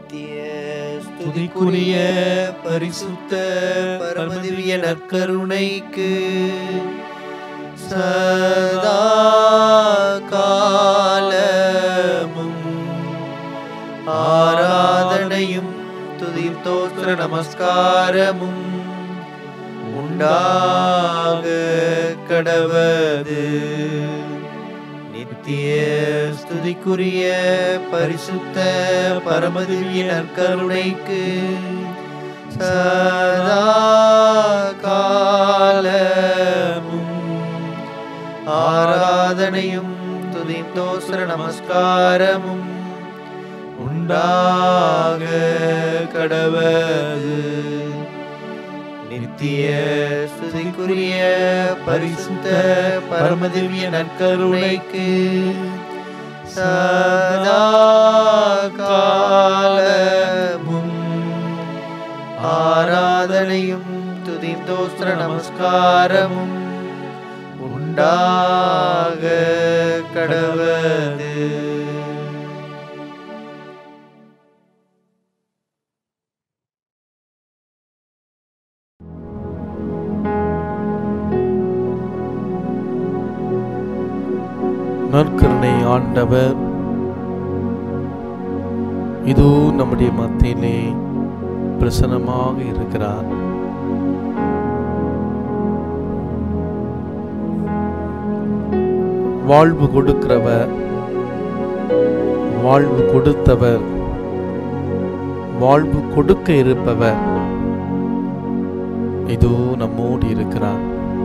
நித்திய ஸ்துதிக்குரிய பரிசுத்த பரமதிவிய நற்கருணைக்கு சதா காலமும் ஆராதனையும் துதியும் தோற்ற நமஸ்காரமும் உண்டாக கடவது நித்திய ஸ்துதிக்குரிய பரிசுத்த பரமதிவிய நற்கருணைக்கு சதா காலமும் ஆராதனையும் துதிந்தோஸ்ர நமஸ்காரமும் உண்டாக கடவது நித்திய ஸ்துதிக்குரிய பரிசுத்த பரமதிவிய நற்கருணைக்கு சதா காலமும் ஆராதனையும் துதிந்தோஸ்திர நமஸ்காரமும் உண்டாக கடவது நற்கருணை ஆண்டவர் இதோ நம்முடைய மத்தியிலே பிரசன்னமாக இருக்கிறார் வாழ்வு கொடுக்கிறவர் வாழ்வு கொடுத்தவர் வாழ்வு கொடுக்க இருப்பவர் இதோ நம்மோடு இருக்கிறார்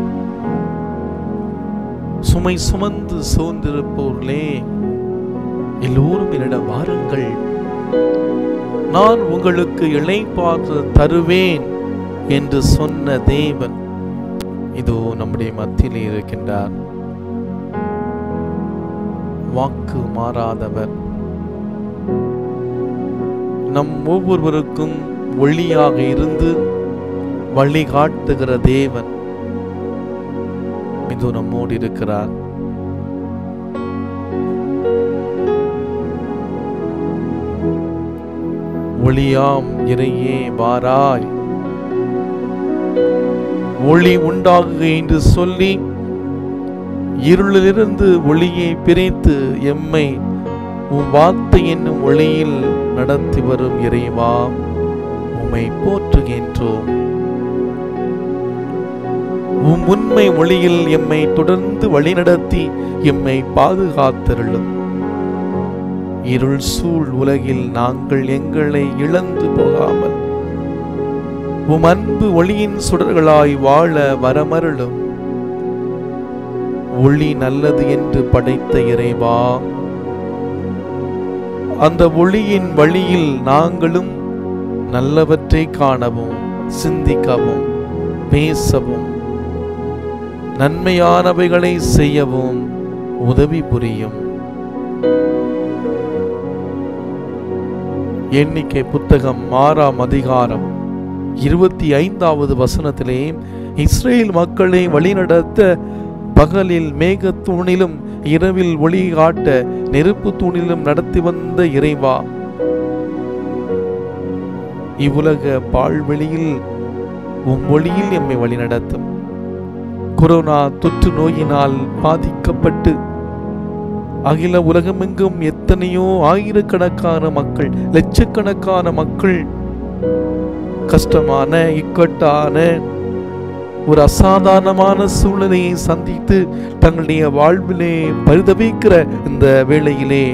சுமை சுமந்து சோர்ந்திருப்போர்களே எல்லோரும் என்னிடம் வாருங்கள் நான் உங்களுக்கு இளைப்பாற்று தருவேன் என்று சொன்ன தேவன் இதோ நம்முடைய மத்தியிலே இருக்கின்றார் வாக்கு மாறாதவர் நம் ஒவ்வொருவருக்கும் ஒளியாக இருந்து வழிகாட்டுகிற தேவன் இதோ நம்மோடு இருக்கிறார் ஒளியாம் இறையே வாராய் ஒளி உண்டாகுக என்று சொல்லி இருளிலிருந்து ஒளியை பிரித்து எம்மை உம் வார்த்தை என்னும் ஒளியில் நடத்தி வரும் இறைவா உம்மை போற்றுகின்றோம் உம் உண்மை ஒளியில் எம்மை தொடர்ந்து வழிநடத்தி எம்மை பாதுகாத்தருளும் இருள் சூழ் உலகில் நாங்கள் எங்களை இழந்து போகாமல் உம் அன்பு ஒளியின் சுடர்களாய் வாழ வரமருளும் ஒளி நல்லது என்று படைத்த இறைவா அந்த ஒளியின் வழியில் நாங்களும் நல்லவற்றை காணவும் சிந்திக்கவும் பேசவும் நன்மையானவைகளை செய்யவும் உதவி புரியும் எண்ணிக்கை புத்தகம் ஆறாம் அதிகாரம் இருபத்தி ஐந்தாவது வசனத்திலே இஸ்ரேல் மக்களை வழிநடத்த பகலில் மேகத்தூணிலும் இரவில் ஒளி காட்ட நெருப்பு தூணிலும் நடத்தி வந்த இறைவா இவ்வுலக பால்வெளியில் உம் ஒளியில் எம்மை வழிநடத்தும் கொரோனா தொற்று நோயினால் பாதிக்கப்பட்டு அகில உலகமெங்கும் எத்தனையோ ஆயிரக்கணக்கான மக்கள் லட்சக்கணக்கான மக்கள் கஷ்டமான இக்கட்டான ஒரு அசாதாரணமான சூழ்நிலையை சந்தித்து தங்களுடைய வாழ்விலே பரிதவிக்கிற இந்த வேளையிலே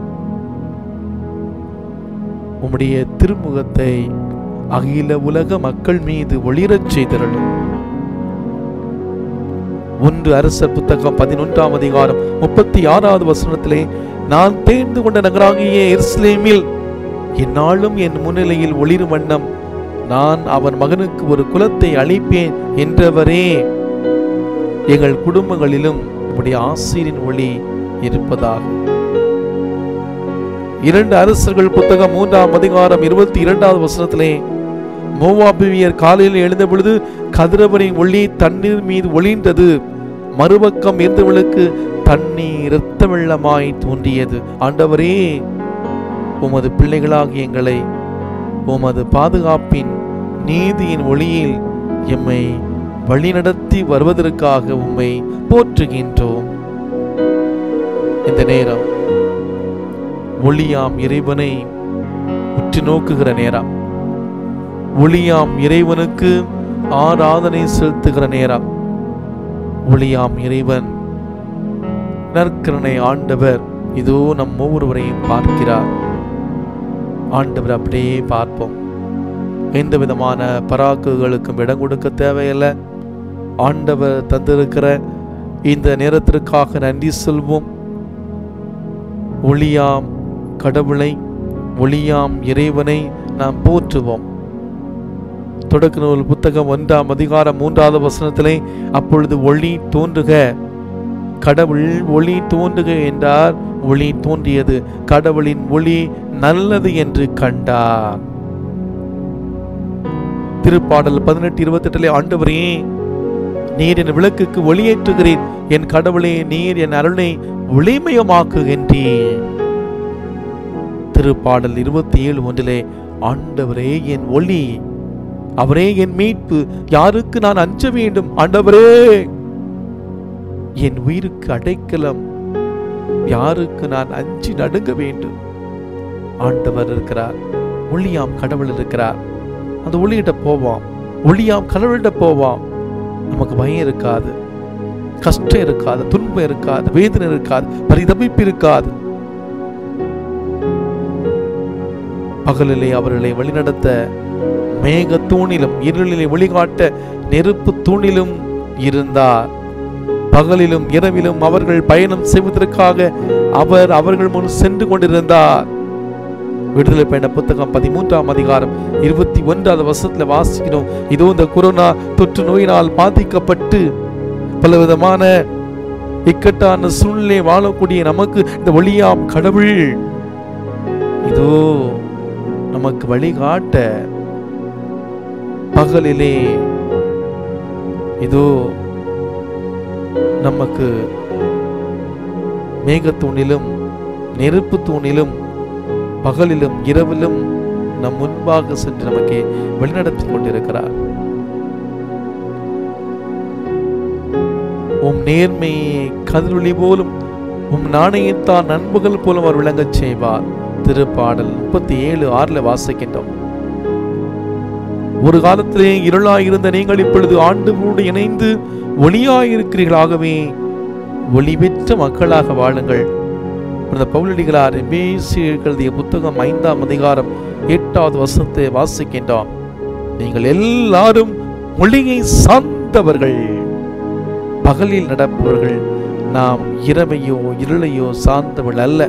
உம்முடைய திருமுகத்தை அகில உலக மக்கள் மீது ஒளிரச் செய்திருளும் ஒன்று அரசர் புத்தகம் பதினொன்றாம் அதிகாரம் முப்பத்தி ஆறாவது வசனத்திலே நான் தேர்ந்து கொண்ட நகராகிய எருசலேமில் என்னாலும் என் முன்னிலையில் ஒளிரும் வண்ணம் நான் அவன் மகனுக்கு ஒரு குலத்தை அளிப்பேன் என்றவரே எங்கள் குடும்பங்களிலும் உடைய ஆசிரியின் ஒளி இருப்பதாக இரண்டு அரசர்கள் புத்தகம் மூன்றாம் அதிகாரம் இருபத்தி இரண்டாவது வசனத்திலே மோவாபியர் காலையில் எழுந்த பொழுது கதிரவனின் ஒளி தண்ணீர் மீது ஒளிந்தது மறுபக்கம் இருந்தவளுக்கு தண்ணீர் இரத்த வெள்ளமாய் தோன்றியது ஆண்டவரே உமது பிள்ளைகளாகி எங்களை உமது பாதுகாப்பின் நீதியின் ஒளியில் எம்மை வழிநடத்தி வருவதற்காக உம்மை போற்றுகின்றோம் இந்த நேரம் ஒளியாம் இறைவனை உற்று நோக்குகிற நேரம் ஒளியாம் இறைவனுக்கு ஆராதனை செலுத்துகிற நேரம் ஒளியாம் இறைவன் நற்கரணை ஆண்டவர் இதோ நம் ஒவ்வொருவரையும் பார்க்கிறார் ஆண்டவர் அப்படியே பார்ப்போம் எந்த விதமான பராக்குகளுக்கும் இடம் கொடுக்க தேவையில்லை ஆண்டவர் தந்திருக்கிற இந்த நேரத்திற்காக நன்றி சொல்வோம் ஒளியாம் கடவுளை ஒளியாம் இறைவனை நாம் போற்றுவோம் தொடக்க நூல் புத்தகம் ஒன்றாம் அதிகாரம் மூன்றாவது வசனத்திலே அப்பொழுது ஒளி தோன்றுக கடவுள் ஒளி தோன்றுக என்றார் ஒளி தோன்றியது கடவுளின் ஒளி நல்லது என்று கண்டார் திருப்பாடல் பதினெட்டு இருபத்தி எட்டுல ஆண்டவரே நீர் என் விளக்குக்கு ஒளியேற்றுகிறேன் என் கடவுளே நீர் என் அருளை ஒளிமயமாக்குகின்றீர் திருப்பாடல் இருபத்தி ஏழு ஒன்றிலே ஆண்டவரே என் ஒளி அவரே என் மீட்பு யாருக்கு நான் அஞ்ச வேண்டும் ஆண்டவரே என் உயிருக்கு அடைக்கலம் யாருக்கு நான் அஞ்சி நடுங்க வேண்டும் ஆண்டவர் இருக்கிறார் ஒளியாம் கடவுள் இருக்கிறார் அந்த ஒளியிட்ட போவான் ஒளியாம் கடவுள்கிட்ட போவான் நமக்கு பயம் இருக்காது கஷ்டம் இருக்காது துன்பம் இருக்காது வேதனை இருக்காது பரிதபிப்பு இருக்காது பகலிலே அவர்களை வழிநடத்த மேக தூணிலும் இருளிலே வழிகாட்ட நெருப்பு தூணிலும் இருந்தார் பகலிலும் இரவிலும் அவர்கள் பயணம் செய்வதற்காக அவர் அவர்கள் முன் சென்று கொண்டிருந்தார் விடுதலை பயண புத்தகம் பதிமூன்றாம் அதிகாரம் இருபத்தி ஒன்றாவது வருஷத்துல வாசிக்கிறோம் இதோ இந்த கொரோனா தொற்று நோயினால் பாதிக்கப்பட்டு பல விதமான இக்கட்டான சூழ்நிலை வாழக்கூடிய நமக்கு இந்த வழியாம் கடவுள் இதோ நமக்கு வழிகாட்ட பகலிலே இதோ நமக்கு மேகத்தூணிலும் நெருப்பு தூணிலும் பகலிலும் இரவிலும் நம் முன்பாக சென்று நமக்கு வழிநடத்தி கொண்டிருக்கிறார் உம் நேர்மையை கதிரொளி போலும் உம் நாணயத்தான் நண்புகள் போலும் அவர் விளங்கச் செய்வார் திருப்பாடல் முப்பத்தி ஏழு ஆறுல வாசிக்கின்றோம் ஒரு காலத்திலே இருளாயிருந்த நீங்கள் இப்பொழுது ஆண்டவரோடு இணைந்து ஒளியாயிருக்கிறீர்களாகவே ஒளி பெற்ற மக்களாக வாழுங்கள் இந்த பவுலடிகளார் எபேசி எழுதிய புத்தகம் ஐந்தாம் அதிகாரம் எட்டாவது வசனத்தை வாசிக்கின்றோம் நீங்கள் எல்லாரும் ஒளியை சார்ந்தவர்கள் பகலில் நடப்பவர்கள் நாம் இரவையோ இருளையோ சார்ந்தவள் அல்ல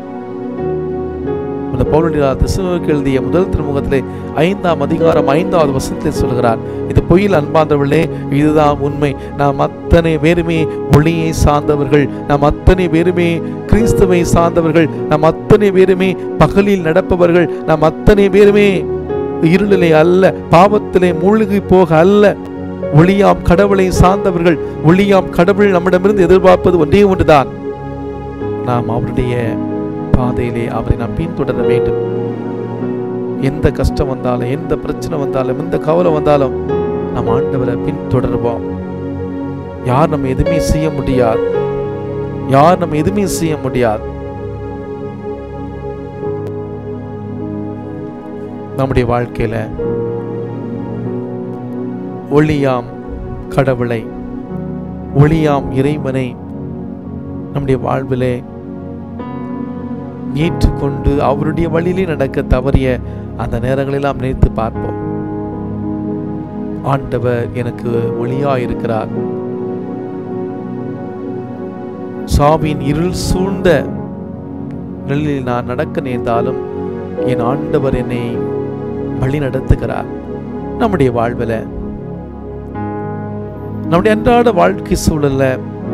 இந்த பவுலடிகளார் திசுவுக்கு எழுதிய முதல் திருமுகத்திலே ஐந்தாம் அதிகாரம் ஐந்தாவது வசனத்தில் சொல்கிறார் இது பொய்யில் அன்பார்ந்தவர்களே இதுதான் உண்மை நாம் அத்தனை பேருமே ஒளியை சார்ந்தவர்கள் நாம் அத்தனை பேருமே கிறிஸ்துவை சார்ந்தவர்கள் நாம் அத்தனை பேருமே பகலில் நடப்பவர்கள் நாம் அத்தனை பேருமே இருளிலே அல்ல பாவத்திலே மூழ்கி போக அல்ல ஒளியாம் கடவுளை சார்ந்தவர்கள் ஒளியாம் கடவுள் நம்மிடமிருந்து எதிர்பார்ப்பது ஒன்றே ஒன்றுதான் நாம் அவருடைய பாதையிலே அவரை நாம் பின்தொடர வேண்டும் எந்த கஷ்டம் வந்தாலும் எந்த பிரச்சனை வந்தாலும் எந்த கவலை வந்தாலும் நாம் ஆண்டவரை பின்தொடர்வோம் யார் நம்ம எதுவுமே செய்ய முடியாது யார் நம்ம எதுவுமே செய்ய முடியாது நம்முடைய வாழ்க்கையில ஒளியாம் கடவுளை ஒளியாம் இறைவனை நம்முடைய வாழ்விலே ஏற்றுக்கொண்டு அவருடைய வழியிலே நடக்க தவறிய அந்த நேரங்களெல்லாம் நினைத்து பார்ப்போம் ஆண்டவர் எனக்கு ஒளியா இருக்கிறார் சாவின் இருள் சூழ்ந்த நிலையில் நான் நடக்க நேர்ந்தாலும் என் ஆண்டவர் என்னை வழி நடத்துகிறார் நம்முடைய வாழ்வில் நம்முடைய அன்றாட வாழ்க்கை சூழல்ல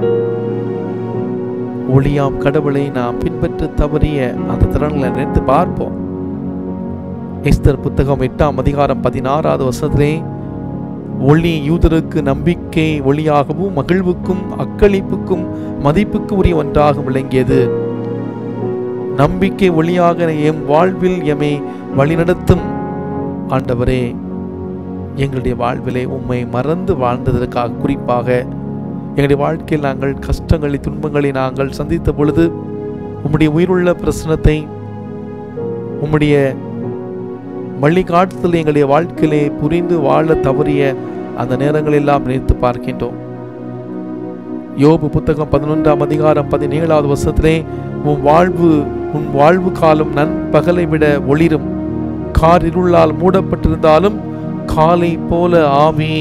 ஒளியாம் கடவுளை நாம் பின்பற்ற தவறிய அந்த திறன்களை நினைத்து பார்ப்போம் எஸ்தர் புத்தகம் எட்டாம் அதிகாரம் பதினாறாவது வருஷத்திலே ஒளி யூதருக்கு நம்பிக்கை ஒளியாகவும் மகிழ்வுக்கும் அக்களிப்புக்கும் மதிப்புக்கு உரிய ஒன்றாக விளங்கியது நம்பிக்கை ஒளியாக எம் வாழ்வில் எமை வழிநடத்தும் ஆண்டவரே எங்களுடைய வாழ்விலே உம்மை மறந்து வாழ்ந்ததற்காக குறிப்பாக எங்களுடைய வாழ்க்கையில் நாங்கள் கஷ்டங்களை துன்பங்களை நாங்கள் சந்தித்த பொழுது உம்முடைய உயிருள்ள பிரசனத்தை உம்முடைய வழிகாட்டுதல் எங்களுடைய வாழ்க்கையிலே புரிந்து வாழ தவறிய அந்த நேரங்களெல்லாம் நினைத்து பார்க்கின்றோம் யோபு புத்தகம் பதினொன்றாம் அதிகாரம் பதினேழாவது வருஷத்திலே உன் வாழ்வு உன் வாழ்வு காலம் நண்பகலை விட ஒளிரும் கார் இருளால் மூடப்பட்டிருந்தாலும் காலை போல ஆமே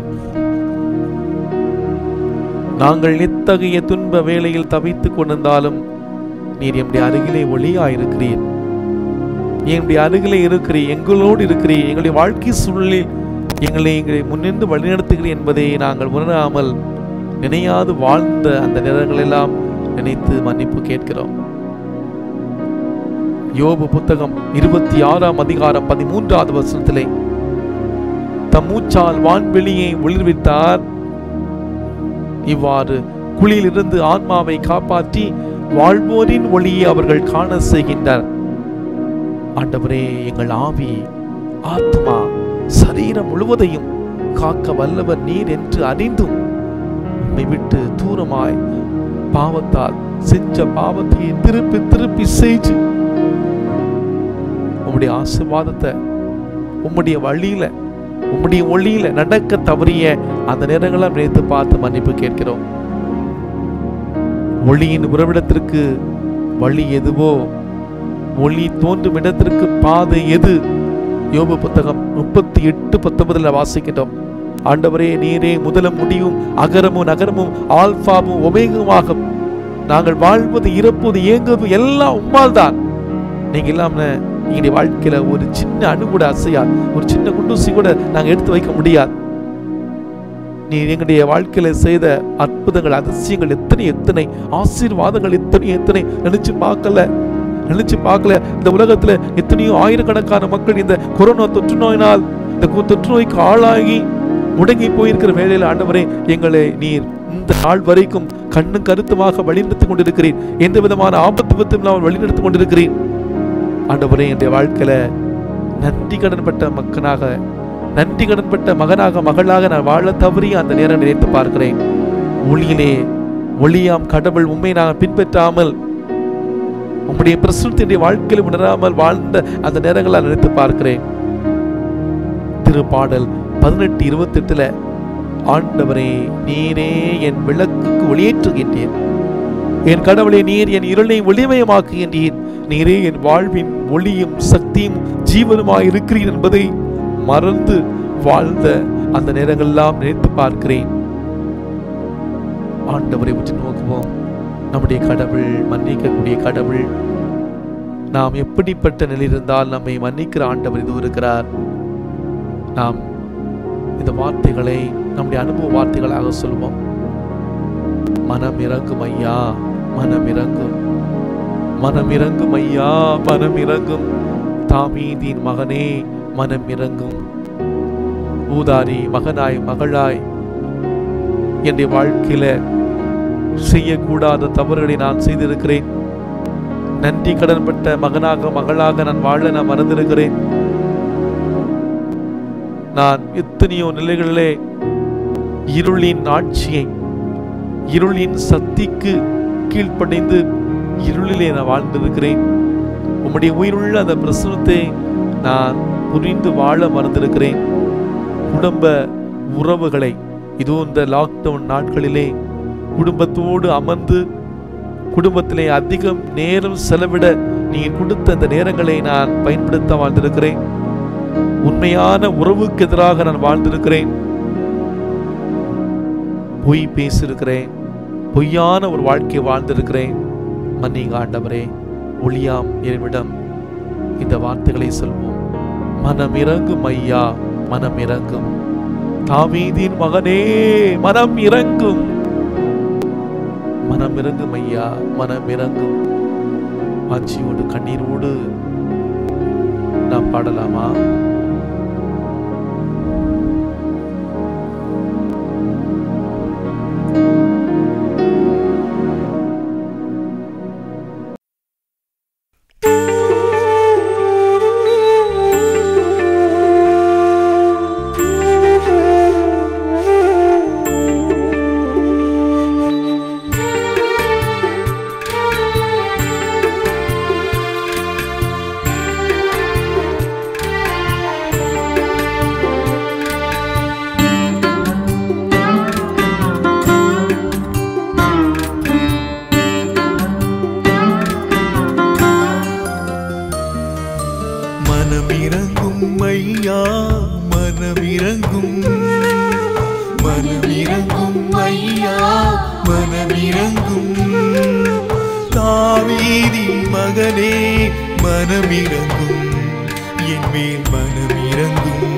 நாங்கள் எத்தகைய துன்ப வேளையில் தவித்துக் கொண்டிருந்தாலும் நீர் எம்முடைய அருகிலே ஒளியாயிருக்கிறீர் எங்களுடைய அருகிலே இருக்கிறீர் எங்களோடு இருக்கிறீர் எங்களுடைய வாழ்க்கை சூழலில் எங்களை எங்களை முன்னின்று வழிநடத்துகிறீர் என்பதை நாங்கள் உணராமல் நினையாது வாழ்ந்த அந்த நேரங்களெல்லாம் நினைத்து மன்னிப்பு கேட்கிறோம் யோபு புத்தகம் இருபத்தி ஆறாம் அதிகாரம் பதிமூன்றாவது வசனத்திலே தம் மூச்சால் வான்வெளியை ஒளிர்வித்தார் இவ்வாறு குழியிலிருந்து ஆன்மாவை காப்பாற்றி வாழ்வோரின் ஒளியை அவர்கள் காண செய்கின்றனர் ஆண்டவரே எங்கள் ஆவி ஆத்மா சரீரம் முழுவதையும் காக்க வல்லவர் நீர் என்று அறிந்தும் உம்மை விட்டு தூரமாய் பாவத்தால் செஞ்ச பாவத்தையே திருப்பி திருப்பி செய்து உம்முடைய ஆசீர்வாதத்தை உம்முடைய வழியில உம்முடைய ஒளியில நடக்க தவறிய அந்த நேரங்களை நினைத்து பார்த்து மன்னிப்பு கேட்கிறோம் ஒளியின் உறவிடத்திற்கு வழி எதுவோ ஒளி தோன்றும் இடத்திற்கு பாதை எது யோபு புத்தகம் முப்பத்தி எட்டு பத்தொன்பதுல வாசிக்கின்றோம் ஆண்டவரே நீரே முதலும் முடியும் அகரமும் நகரமும் ஆல்பாவும் ஒமேகுமாக நாங்கள் வாழ்வது இறப்பது இயங்குவது எல்லாம் உம்மால் தான் நீங்க இல்லாம எங்களுடைய வாழ்க்கையில ஒரு சின்ன அணு கூட அசையா ஒரு சின்ன குண்டூசி கூட நாங்க எடுத்து வைக்க முடியாது நீ எங்களுடைய வாழ்க்கையில செய்த அற்புதங்கள் அதிசயங்கள் எத்தனை எத்தனை ஆசீர்வாதங்கள் எத்தனை எத்தனை நினைச்சு பார்க்கல நினைச்சு பார்க்கல இந்த உலகத்துல எத்தனையோ ஆயிரக்கணக்கான மக்கள் இந்த கொரோனா தொற்று நோயினால் இந்த கு- தொற்று நோய்க்கு ஆளாகி முடங்கி போயிருக்கிற வேளையில் ஆண்டவரே எங்களை நீர் இந்த நாள் வரைக்கும் கண்ணும் கருத்துமாக வழிநடத்தி கொண்டிருக்கிறீர் எந்த விதமான ஆபத்து விபத்தும் இல்லாமல் வழிநடத்தி கொண்டிருக்கிறீர் ஆண்டவரே என்னுடைய வாழ்க்கையில நன்றி கடன்பட்ட மக்கனாக நன்றி கடன்பட்ட மகனாக மகளாக நான் வாழ தவறி அந்த நேரம் நினைத்து பார்க்கிறேன் ஒளியிலே ஒளியாம் கடவுள் உண்மை நான் பின்பற்றாமல் உம்முடைய பிரசுத்தினுடைய வாழ்க்கையில் உணராமல் வாழ்ந்த அந்த நேரங்களை நான் நினைத்து பார்க்கிறேன் திருப்பாடல் பதினெட்டு இருபத்தி எட்டுல ஆண்டவரே நீரே என் விளக்குக்கு ஒளியேற்றுகின்றேன் என் கடவுளே நீர் என் இருளை ஒளிமயமாக்குகின்றீர் நீரே என் வாழ்வின் ஒளியும் சக்தியும் ஜீவனுமாய் இருக்கிறீர் என்பதை மறந்து வாழ்ந்த அந்த நேரங்களெல்லாம் நினைத்து பார்க்கிறேன் ஆண்டவரை உற்று நோக்குவோம் நம்முடைய கடவுள் மன்னிக்கக்கூடிய கடவுள் நாம் எப்படிப்பட்ட நிலையில் இருந்தால் நம்மை மன்னிக்கிற ஆண்டவர் இது இருக்கிறார் நாம் இந்த வார்த்தைகளை நம்முடைய அனுபவ வார்த்தைகளாக சொல்வோம் மனம் இறங்கும் ஐயா மனம் இறங்கும் மனம் இறங்கும் ஐயா மனம் இறங்கும் தாமீதின் மகனே மனம் இறங்கும் ஊதாரி மகனாய் மகளாய் என்னுடைய வாழ்க்கையில செய்யக்கூடாத தவறுகளை நான் செய்திருக்கிறேன் நன்றி கடன்பட்ட மகனாக மகளாக நான் வாழ நான் மறந்திருக்கிறேன் நான் எத்தனையோ நிலைகளிலே இருளின் ஆட்சியை இருளின் சக்திக்கு கீழ்ப்படைந்து இருளிலே நான் வாழ்ந்திருக்கிறேன் உம்முடைய உயிருள்ள அந்த பிரசுரத்தை நான் புரிந்து வாழ மறந்திருக்கிறேன் குடும்ப உறவுகளை இதுவும் இந்த லாக்டவுன் நாட்களிலே குடும்பத்தோடு அமர்ந்து குடும்பத்திலே அதிகம் நேரம் செலவிட நீ கொடுத்த அந்த நேரங்களை நான் பயன்படுத்த வாழ்ந்திருக்கிறேன் உண்மையான உறவுக்கு எதிராக நான் வாழ்ந்திருக்கிறேன் பொய் பேசியிருக்கிறேன் பொய்யான ஒரு வாழ்க்கையை வாழ்ந்திருக்கிறேன் மன்னிங்க ஆண்டவரே ஒளியாம் என்னிடம் இந்த வார்த்தைகளை சொல்வோம் மனம் இறங்கும் ஐயா மனம் இறங்கும் தாவீதின் மகனே மனம் இறங்கும் மனம் இறங்கும் ஐயா மனம் இறங்கும் ஆட்சியோடு கண்ணீரோடு நாம் பாடலாமா ஐயா மனமிரங்கும் மனமிரங்கும் ஐயா மனமிரங்கும் தாவீதின் மகனே மனமிரங்கும் என் மேல் மனமிரங்கும்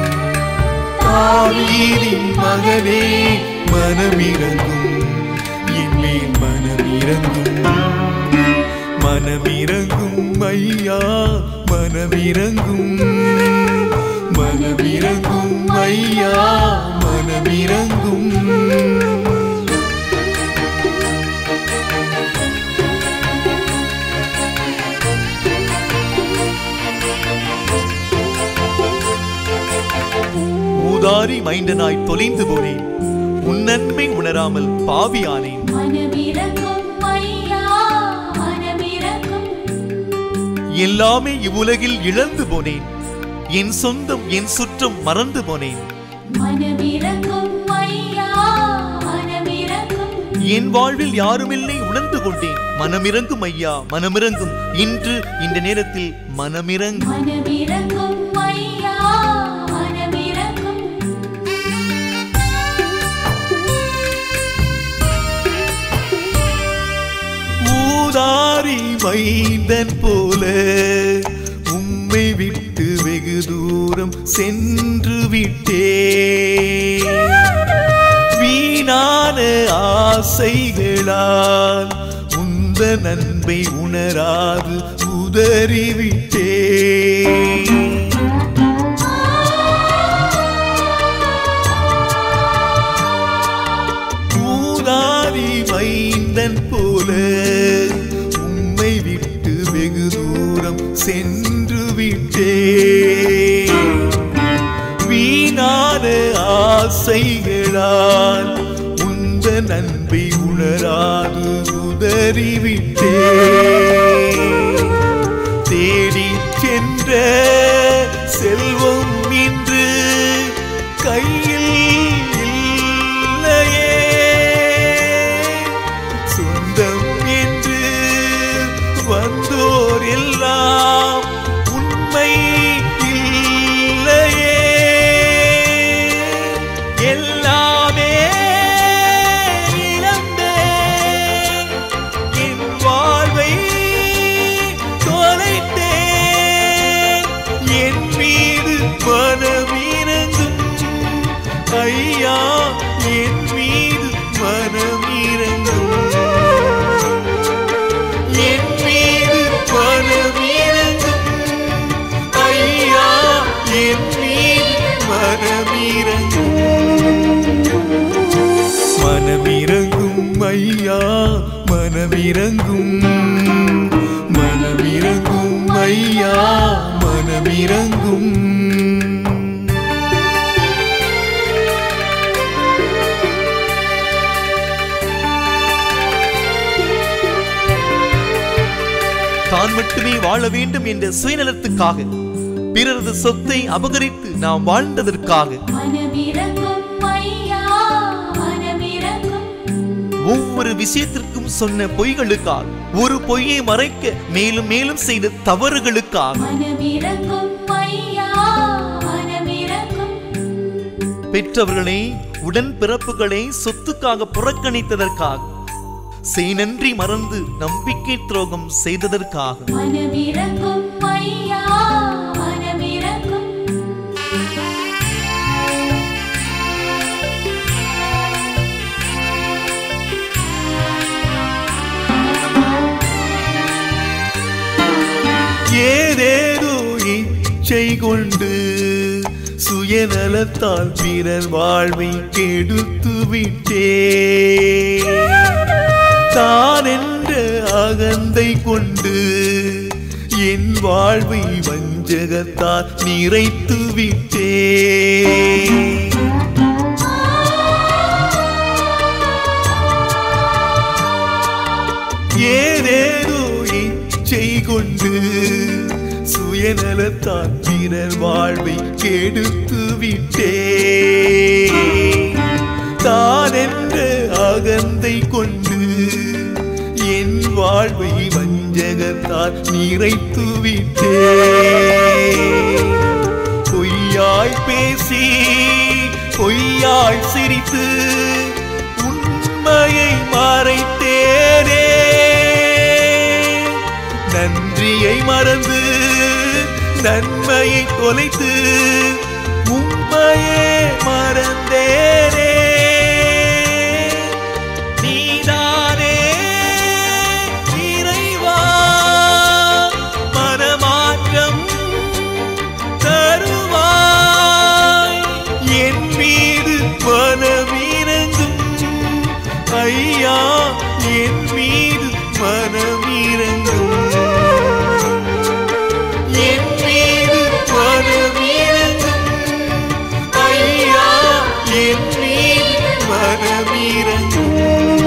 தாவீதின் மகனே மனமிரங்கும் என் மேல் மனமிரங்கும் மனமிரங்கும் ஐயா மனமிரங்கும் மனமிரங்கும் ஐயா மனமிரங்கும் ஊதாரி மைண்டனாய் தொலைந்து போனேன் உன் நன்மை உணராமல் பாவியானேன் மனமிரங்கும் ஐயா மனமிரங்கும் எல்லாமே இவ்வுலகில் இழந்து போனேன் என் சொந்தம் என் சுற்றம் மறந்து போனேன் மனமிரங்கும் ஐயா மனமிரங்கும் என் வாழ்வில் யாருமில்லை உணர்ந்து கொண்டேன் மனமிரங்கும் ஐயா மனமிரங்கும் இன்று இந்த நேரத்தில் மனமிரங்கும் மனமிரங்கும் ஐயா மனமிரங்கும் ஊதாரி மைந்தன் போல உம்மை விட்டு வெகு தூரம் சென்று விட்டே வீணான ஆசைகளால் உந்த நன்மை உணராது உதறிவிட்டே ஊதாரி மைந்தன் போல உம்மை விட்டு வெகு தூரம் சென்று விட்டே வீணான ஆசைகளால் உந்த நன்மை உணராது உதறிவிட்டே தேடி சென்ற செல்வம் இன்று கையில் இல்லையே சொந்தம் என்று வந்தோர் எல்லாம் உண்மை இல்லையே எல்லாமே இழந்தேன் என் வாழ்வை தொலைத்தேன் என் மீது மனமிரங்கும் ஐயா என் மீது மனமிரங்கும் என் மீது மனமிரங்கும் ஐயா என் மீது மனமிரங்கும் மனமிரங்கும் ஐயா மனமிரங்கும் மனமிரங்கும் ஐயா மனமிரங்கும் தான் மட்டுமே வாழ வேண்டும் என்ற சுயநலத்துக்காக பிறரது சொத்தை அபகரித்து நாம் வாழ்ந்ததற்காக மனமிரங்கும் ஐயா மனமிரங்கும் ஒவ்வொரு விஷயத்திற்கும் சொன்ன பொய்களுக்காக ஒரு பொய்யை மறைக்க மேலும் மேலும் செய்த தவறுகளுக்காக மனமிரங்கும் ஐயா மனமிரங்கும் பெற்றவர்களை உடன் பிறப்புகளை சொத்துக்காக புறக்கணித்ததற்காக செய் நன்றி மறந்து நம்பிக்கை துரோகம் செய்ததற்காக மனமிரங்கும் ஐயா மனமிரங்கும் ஏதேதோ இச்சை கொண்டு சுயநலத்தால் பிறர் வாழ்வை கெடுத்து விட்டே தான் என்ற அகந்தை கொண்டு என் வாழ்வை வஞ்சகத்தால் நிறைத்து விட்டே ஏதேதோ இச்சை கொண்டு சுயநலத்தால் பிறர் வாழ்வை கெடுத்து விட்டே தான் என்ற அகந்தை கொண்டு என் வாழ்வை வஞ்சகத்தால் நிறைத்து விட்டே பொய்யாய் பேசி பொய்யாய் சிரித்து உண்மையை மறைத்தேனே நன்றியை மறந்து நன்மையை தொலைத்து உண்மையே மறந்தேனே நீதானே இறைவா மனமாற்றம் தருவாய் என் மீது மனமிரங்கும் ஐயா என் மீது மனமிரங்கும் என் மீது மனமிரங்கும் ஐயா என் மீது மனமிரங்கும்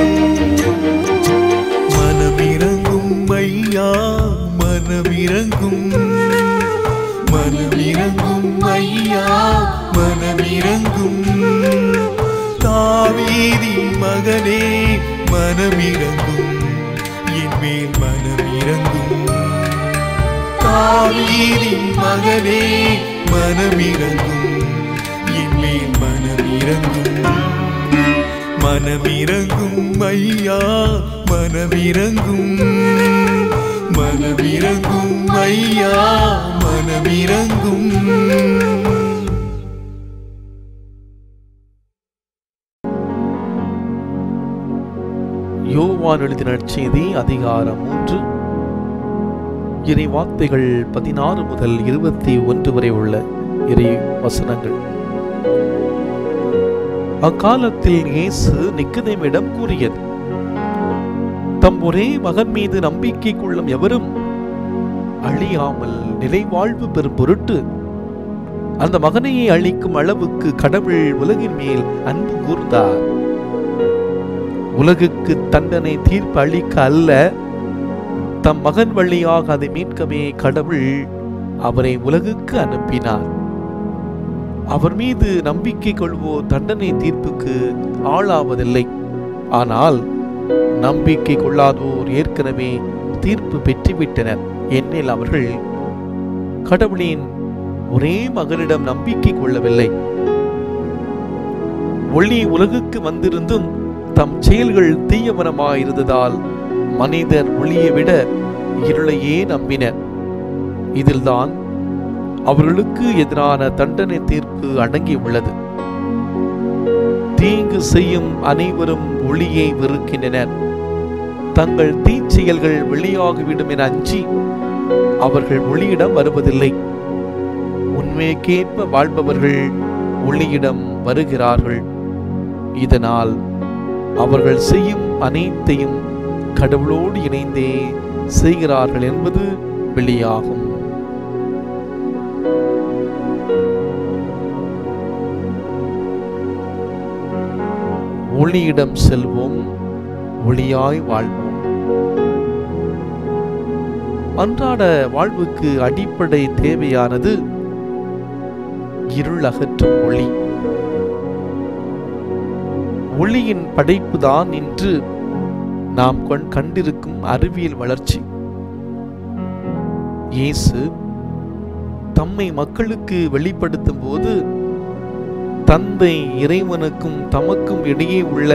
மனமிரங்கும் ஐயா மனமிரங்கும் மனமிரங்கும் ஐயா மனமிரங்கும் தாவீதி மகனே மனமிரங்கும் என் மேல் மனமிரங்கும் தாவீதி மகனே மனமிரங்கும் என் மேல் மனமிரங்கும் மனமிரங்கும் ஐயா மனமிரங்கும் மனமிரங்கும் ஐயா மனமிரங்கும் யோவான் எழுதின நற்செய்தி அதிகாரம் மூன்று இறை வார்த்தைகள் பதினாறு முதல் இருபத்தி ஒன்று வரை உள்ள இறை வசனங்கள் அக்காலத்தில் இயேசு நிக்கதேமிடம் கூறியது தம் ஒரே மகன் மீது நம்பிக்கை கொள்ளும் எவரும் அழியாமல் நிலைவாழ்வு பெறும் பொருட்டு அந்த மகனையே அழிக்கும் அளவுக்கு கடவுள் உலகின் மேல் அன்பு கூர்ந்தார் உலகுக்கு தண்டனை தீர்ப்பு அளிக்க அல்ல தம் மகன் வழியாக அதை மீட்கவே கடவுள் அவரை உலகுக்கு அனுப்பினார் அவர் மீது நம்பிக்கை கொள்வோர் தண்டனை தீர்ப்புக்கு ஆளாவதில்லை ஆனால் நம்பிக்கை கொள்ளாதோர் ஏற்கனவே தீர்ப்பு பெற்றுவிட்டனர் என்னில் அவர்கள் கடவுளின் ஒரே மகனிடம் நம்பிக்கை கொள்ளவில்லை ஒளி உலகுக்கு வந்திருந்தும் தம் செயல்கள் தீயவனமாயிருந்ததால் மனிதர் ஒளியை விட இருளையே நம்பினர் இதில்தான் அவர்களுக்கு எதிரான தண்டனை தீர்ப்பு அடங்கி உள்ளது தீங்கு செய்யும் அனைவரும் ஒளியை வெறுக்கின்றனர் தங்கள் தீச்செயல்கள் வெளியாகிவிடும் என அஞ்சி அவர்கள் ஒளியிடம் வருவதில்லை உண்மைக்கேற்ப வாழ்பவர்கள் ஒளியிடம் வருகிறார்கள் இதனால் அவர்கள் செய்யும் அனைத்தையும் கடவுளோடு இணைந்தே செய்கிறார்கள் என்பது வெளியாகும் ஒளியிடம் செல்வோம் ஒளியாய் வாழ்வோம் அன்றாட வாழ்வுக்கு அடிப்படை தேவையானது இருள் அகற்றும் ஒளி ஒளியின் படைப்புதான் இன்று நாம் கொண் கண்டிருக்கும் அறிவியல் வளர்ச்சி இயேசு தம்மை மக்களுக்கு வெளிப்படுத்தும் போது தந்தை இறைவனுக்கும் தமக்கும் இடையே உள்ள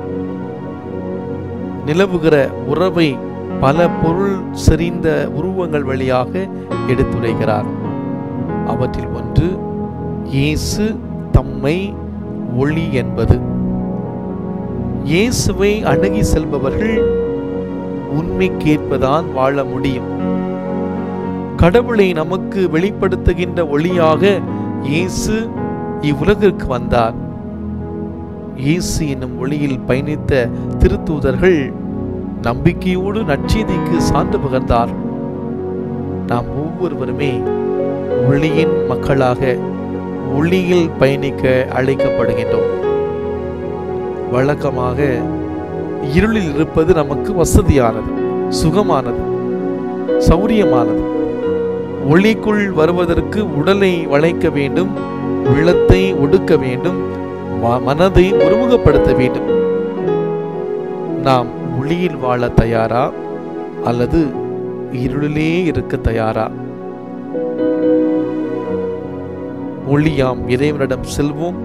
நிலவுகிற உறவை பல பொருள் செறிந்த உருவங்கள் வழியாக எடுத்துரைக்கிறார் அவற்றில் ஒன்று இயேசு தம்மை ஒளி என்பது இயேசுவை அணுகி செல்பவர்கள் உண்மைக்கேற்பதான் வாழ முடியும் கடவுளை நமக்கு வெளிப்படுத்துகின்ற ஒளியாக இயேசு இவ்வுலகிற்கு வந்தார் இயேசு என்னும் ஒளியில் பயணித்த திருத்தூதர்கள் நம்பிக்கையோடு நற்செய்திக்கு சான்று பகர்ந்தார் நாம் ஒவ்வொருவருமே ஒளியின் மக்களாக ஒளியில் பயணிக்க அழைக்கப்படுகின்றோம் வழக்கமாக இருளில் இருப்பது நமக்கு வசதியானது சுகமானது சௌரியமானது ஒளிக்குள் வருவதற்கு உடலை வளைக்க வேண்டும் உள்ளத்தை ஒடுக்க வேண்டும் ம- மனதை ஒருமுகப்படுத்த வேண்டும் நாம் ஒளியில் வாழ தயாரா அல்லது இருளிலே இருக்க தயாரா ஒளியாம் இறைவனிடம் செல்வோம்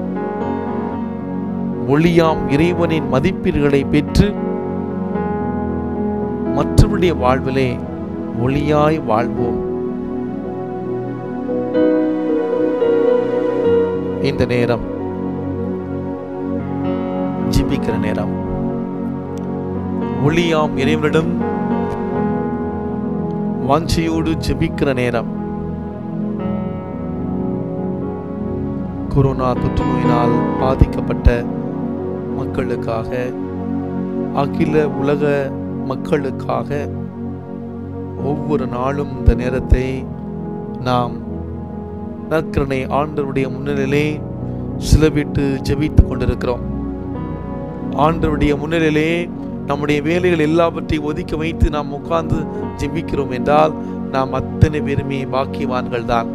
ஒளியாம் இறைவனின் மதிப்பீடுகளை பெற்று மற்றவருடைய வாழ்விலே ஒளியாய் வாழ்வோம் இந்த நேரம் ஜிபிக்கிற நேரம் ஒளியாம் இறைவனிடம் வாஞ்சையோடு ஜெபிக்கிற நேரம் கொரோனா தொற்று நோயினால் பாதிக்கப்பட்ட மக்களுக்காக அகில உலக மக்களுக்காக ஒவ்வொரு நாளும் இந்த நேரத்தை நாம் நற்கரணை ஆண்டவருடைய முன்னிலையிலே சிலவிட்டு ஜெபித்துக் கொண்டிருக்கிறோம் ஆண்டவருடைய முன்னிலையிலே நம்முடைய வேலைகள் எல்லாவற்றையும் ஒதுக்கி வைத்து நாம் உட்கார்ந்து ஜெபிக்கிறோம் என்றால் நாம் அத்தனை பேருமே பாக்கியவான்கள் தான்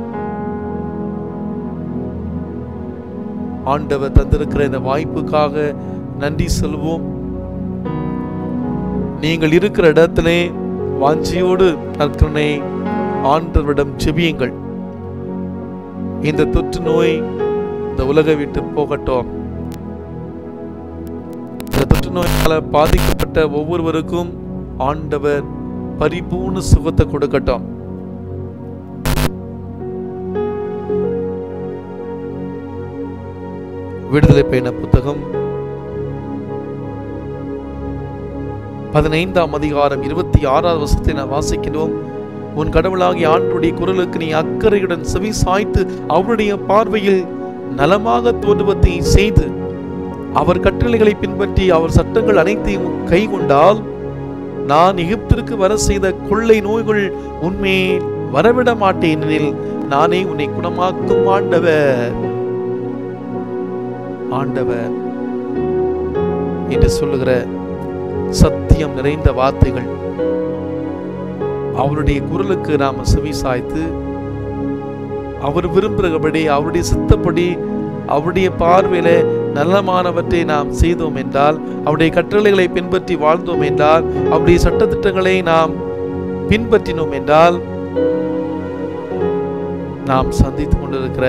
ஆண்டவர் தந்திருக்கிற இந்த வாய்ப்புக்காக நன்றி சொல்வோம் நீங்கள் இருக்கிற இடத்திலே வாஞ்சியோடு நற்கனை ஆண்டவரிடம் செபியுங்கள் இந்த தொற்று நோய் இந்த உலகை விட்டு போகட்டும் இந்த தொற்று நோயால பாதிக்கப்பட்ட ஒவ்வொருவருக்கும் ஆண்டவர் பரிபூர்ண சுகத்தை கொடுக்கட்டும் விடுதலை பயண புத்தகம் பதினைந்தாம் அதிகாரம் இருபத்தி ஆறாவது வருஷத்தை நான் வாசிக்கிறோம் உன் கடவுளாகிய ஆண்டுடைய குரலுக்கு நீ அக்கறையுடன் செவி சாய்த்து அவருடைய பார்வையில் நலமாக தோன்றுவதை செய்து அவர் கட்டளைகளை பின்பற்றி அவர் சட்டங்கள் அனைத்தையும் கை கொண்டால் நான் எகிப்திற்கு வர செய்த கொள்ளை நோய்கள் உன்மேல் வரவிட மாட்டேன் எனில் நானே உன்னை குணமாக்கும் ஆண்டவர் ஆண்டவர் என்று சொல்லுகிற சத்தியம் நிறைந்த வார்த்தைகள் அவருடைய குரலுக்கு நாம செவி சாய்த்து அவர் விரும்புகிறபடி அவருடைய சித்தப்படி அவருடைய பார்வையில நல்லமானவற்றை நாம் செய்தோம் என்றால் அவருடைய கட்டளைகளை பின்பற்றி வாழ்ந்தோம் என்றால் அவருடைய சட்டத்திட்டங்களை நாம் பின்பற்றினோம் என்றால் நாம் சந்தித்துக் கொண்டிருக்கிற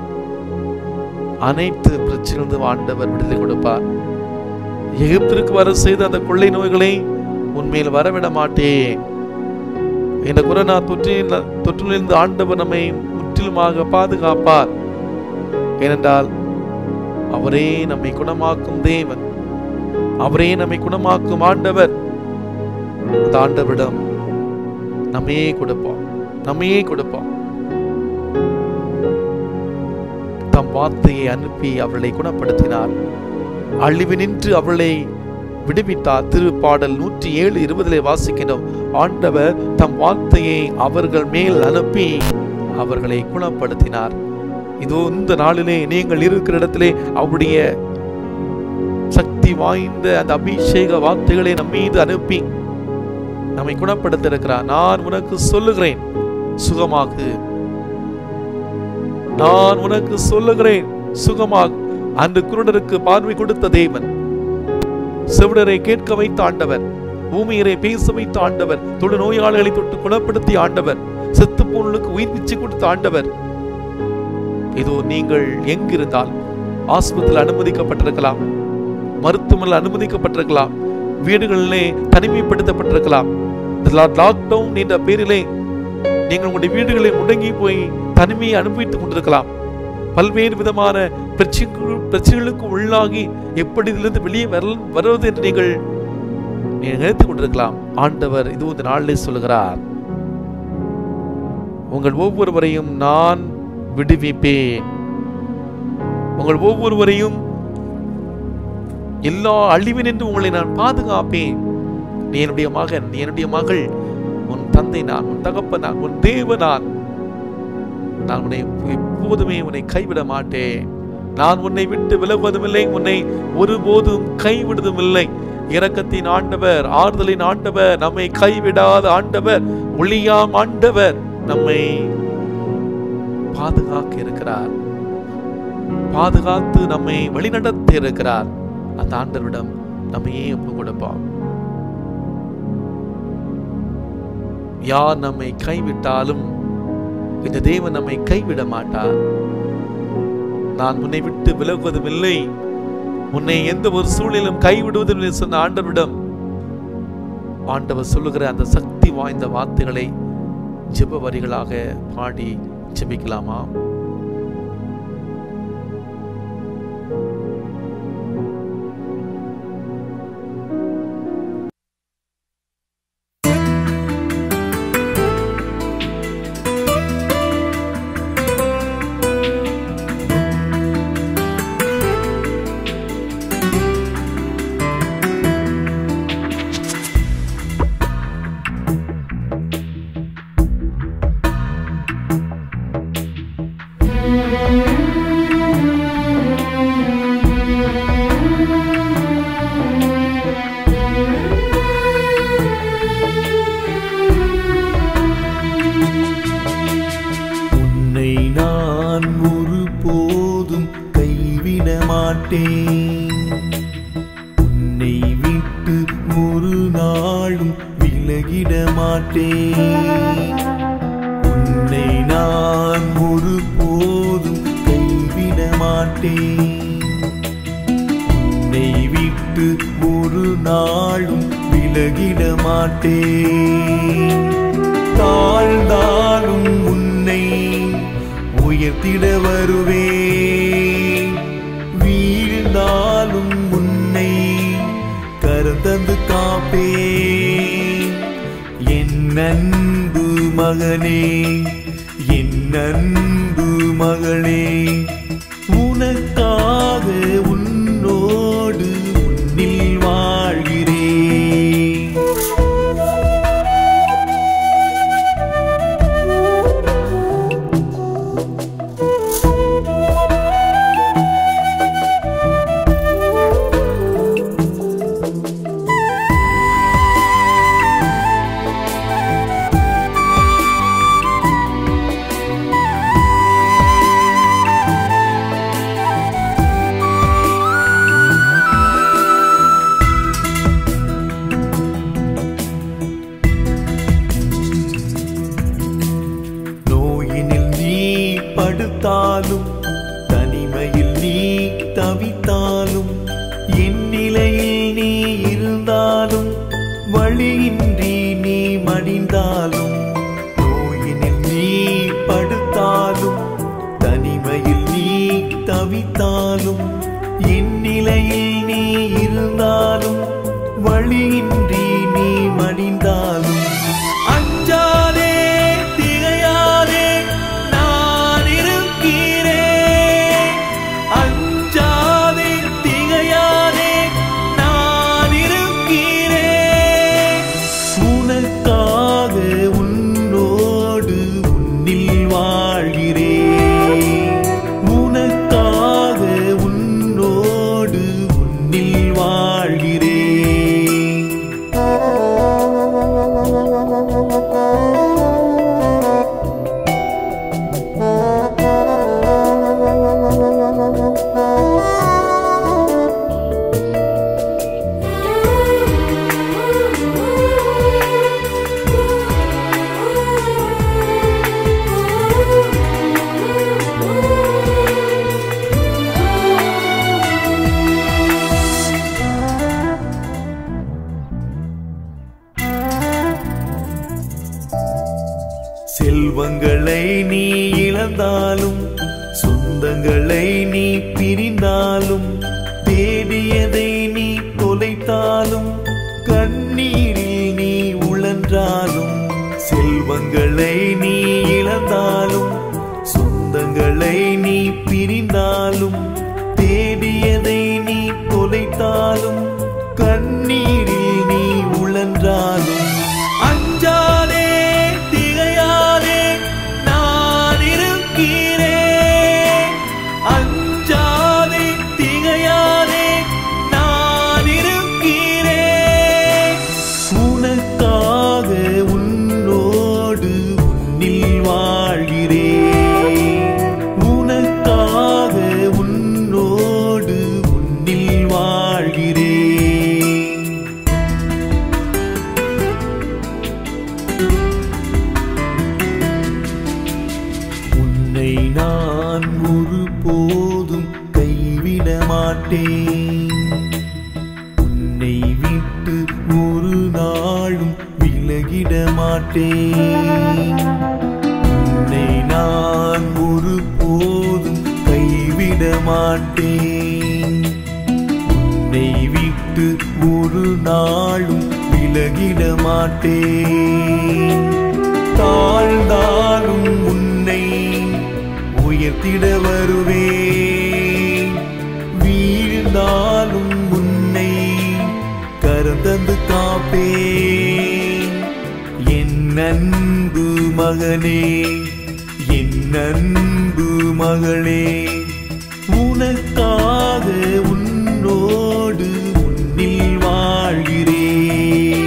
அனைத்து பிரச்சனையிலிருந்து ஆண்டவர் விடுதலை கொடுப்பார் எகிப்திற்கு வர செய்த அந்த கொள்ளை நோய்களை உண்மையில் வரவிட மாட்டேன் இந்த கொரோனா தொற்றில் தொற்றிலிருந்து ஆண்டவர் நம்மை முற்றிலுமாக பாதுகாப்பார் ஏனென்றால் அவரே நம்மை குணமாக்கும் தேவன் அவரே நம்மை குணமாக்கும் ஆண்டவர் அந்த ஆண்டவரிடம் நம்மையே கொடுப்போம் நம்மையே கொடுப்போம் தம் வார்த்தையை அனுப்பி அவர்களை குணப்படுத்தினார் அழிவு நின்று அவளை விடுவித்தார் திருப்பாடல் நூற்றி ஏழு இருபதிலே வாசிக்கின்றோம் ஆண்டவர் தம் வார்த்தையை அவர்கள் மேல் அனுப்பி அவர்களை குணப்படுத்தினார் இதோ இந்த நாளிலே நீங்கள் இருக்கிற இடத்திலே அவருடைய சக்தி வாய்ந்த அந்த அபிஷேக வார்த்தைகளை நம் மீது அனுப்பி நம்மை குணப்படுத்த இருக்கிறார் நான் உனக்கு சொல்லுகிறேன் சுகமாகு நான் உனக்கு சொல்லுகிறேன் சுகமாக அன்று குருடருக்கு பார்வை கொடுத்த தேவன் செவிடரை கேட்க வைத்த ஆண்டவர் பூமியரை பேச வைத்த ஆண்டவர் தொழு நோயாளிகளை தொட்டு குணப்படுத்திய ஆண்டவர் செத்து பொருளுக்கு உயிர் பிச்சு கொடுத்த ஆண்டவர் இதோ நீங்கள் எங்கிருந்தால் ஆஸ்பத்திரியில் அனுமதிக்கப்பட்டிருக்கலாம் மருத்துவமனையில் அனுமதிக்கப்பட்டிருக்கலாம் வீடுகளிலே தனிமைப்படுத்தப்பட்டிருக்கலாம் லாக்டவுன் என்ற பேரிலே நீங்கள் உங்களுடைய வீடுகளில் முடங்கி போய் தனிமையை அனுபவித்துக் கொண்டிருக்கலாம் பல்வேறு விதமான பிரச்சனைகள் பிரச்சனைகளுக்கு உள்ளாகி எப்படி இதிலிருந்து வெளியே வர வருவது என்று நீங்கள் நீங்கள் நினைத்துக் கொண்டிருக்கலாம் ஆண்டவர் இது இந்த நாளிலே சொல்லுகிறார் உங்கள் ஒவ்வொருவரையும் நான் விடுவிப்பேன் உங்கள் ஒவ்வொருவரையும் எல்லா அழிவினின்று உங்களை நான் பாதுகாப்பேன் நீ என்னுடைய மகன் நீ என்னுடைய மகள் உன் தந்தை நான் உன் தகப்பன் நான் உன் தேவ நான் நான் உன்னை எப்போதுமே உன்னை கைவிட மாட்டேன் நான் உன்னை விட்டு விலகுவதும் இல்லை உன்னை ஒருபோதும் கைவிடுவதும் இல்லை இரக்கத்தின் ஆண்டவர் ஆறுதலின் ஆண்டவர் நம்மை கைவிடாத ஆண்டவர் ஒளியாம் ஆண்டவர் நம்மை பாதுகாக்க இருக்கிறார் பாதுகாத்து நம்மை வழிநடத்த இருக்கிறார் அந்த ஆண்டவரிடம் நம்மையே ஒப்பு கொடுப்போம் யார் நம்மை கைவிட்டாலும் இந்த தேவன் நம்மை கைவிட மாட்டார் நான் உன்னை விட்டு விலகுவதும் இல்லை உன்னை எந்த ஒரு சூழலிலும் கைவிடுவதும் இல்லை சொன்ன ஆண்டவரிடம் ஆண்டவர் சொல்லுகிற அந்த சக்தி வாய்ந்த வார்த்தைகளை ஜெப வரிகளாக பாடி ஜெபிக்கலாமா உன்னை நான் ஒருபோதும் கைவிட மாட்டேன் உன்னை விட்டு ஒரு நாளும் விலகிட மாட்டேன் உன்னை நான் ஒருபோதும் கைவிட மாட்டேன் உன்னை விட்டு ஒரு நாளும் விலகிட மாட்டேன் தாழ்ந்தாலும் உன்னை உயர்த்திட வருவேன் வீழ்ந்தாலும் உன்னை கருத்தந்து காப்பேன் என் அன்பு மகனே என் அன்பு மகளே உனக்காக உன்னோடு உன்னில் வாழ்கிறேன் நோயினில் நீ படுத்தாலும் தனிமையில் நீ தவித்தாலும் என் நிலையில் நீ இருந்தாலும் வழியின்றி நீ மடிந்தாலும் நோயினில் நீ படுத்தாலும் தனிமையில் நீ தவித்தாலும் என் நிலையில் நீ இருந்தாலும் வழியின்றி நீ மடிந்தாலும் அஞ்சாதே திகையாதே நான் இருக்கிறேன் அஞ்சாதே திகையாதே நான் இருக்கிறேன் உனக்காக உன்னோடு உன்னில் வாழ்கிறேன் உனக்காக உன்னோடு உன்னில் வாழ்கிறேன் செல்வங்களை நீ இழந்தாலும் சொந்தங்களை நீ பிரிந்தாலும் தேடியதை நீ தொலைத்தாலும் கண்ணீரில் நீ உழன்றாலும் செல்வங்களை நீ இழந்தாலும் சொந்தங்களை நீ பிரிந்தாலும் தேடியதை நீ தொலைத்தாலும் கண்ணீரில் நீ உழன்றாலும் அஞ்சாதே திகையாதே நான் இருக்கிறேன் அஞ்சாதே திகையாதே நான் இருக்கிறேன் உனக்காக உன்னோடு உன்னில் வாழ்கிறேன் உனக்காக உன்னோடு உன்னில் வாழ்கிறேன் ஒருபோதும் கைவிட மாட்டேன் உன்னை விட்டு ஒரு நாளும் விலகிட மாட்டேன் உன்னை நான் ஒருபோதும் கைவிட மாட்டேன் உன்னை விட்டு ஒரு நாளும் விலகிட மாட்டேன் தாழ்ந்தாலும் உன்னை உயர்த்திட வருவேன் வீழ்ந்தாலும் உன்னை கரம் தந்து காப்பேன் என் அன்பு மகனே என் அன்பு மகளே உனக்காக உன்னோடு உன்னில் வாழ்கிறேன்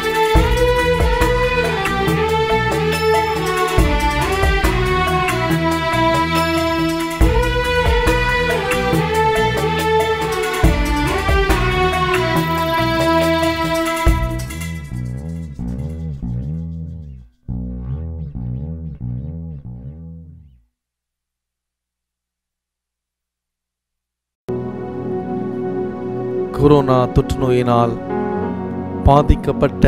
கொரோனா தொற்று நோயினால் பாதிக்கப்பட்ட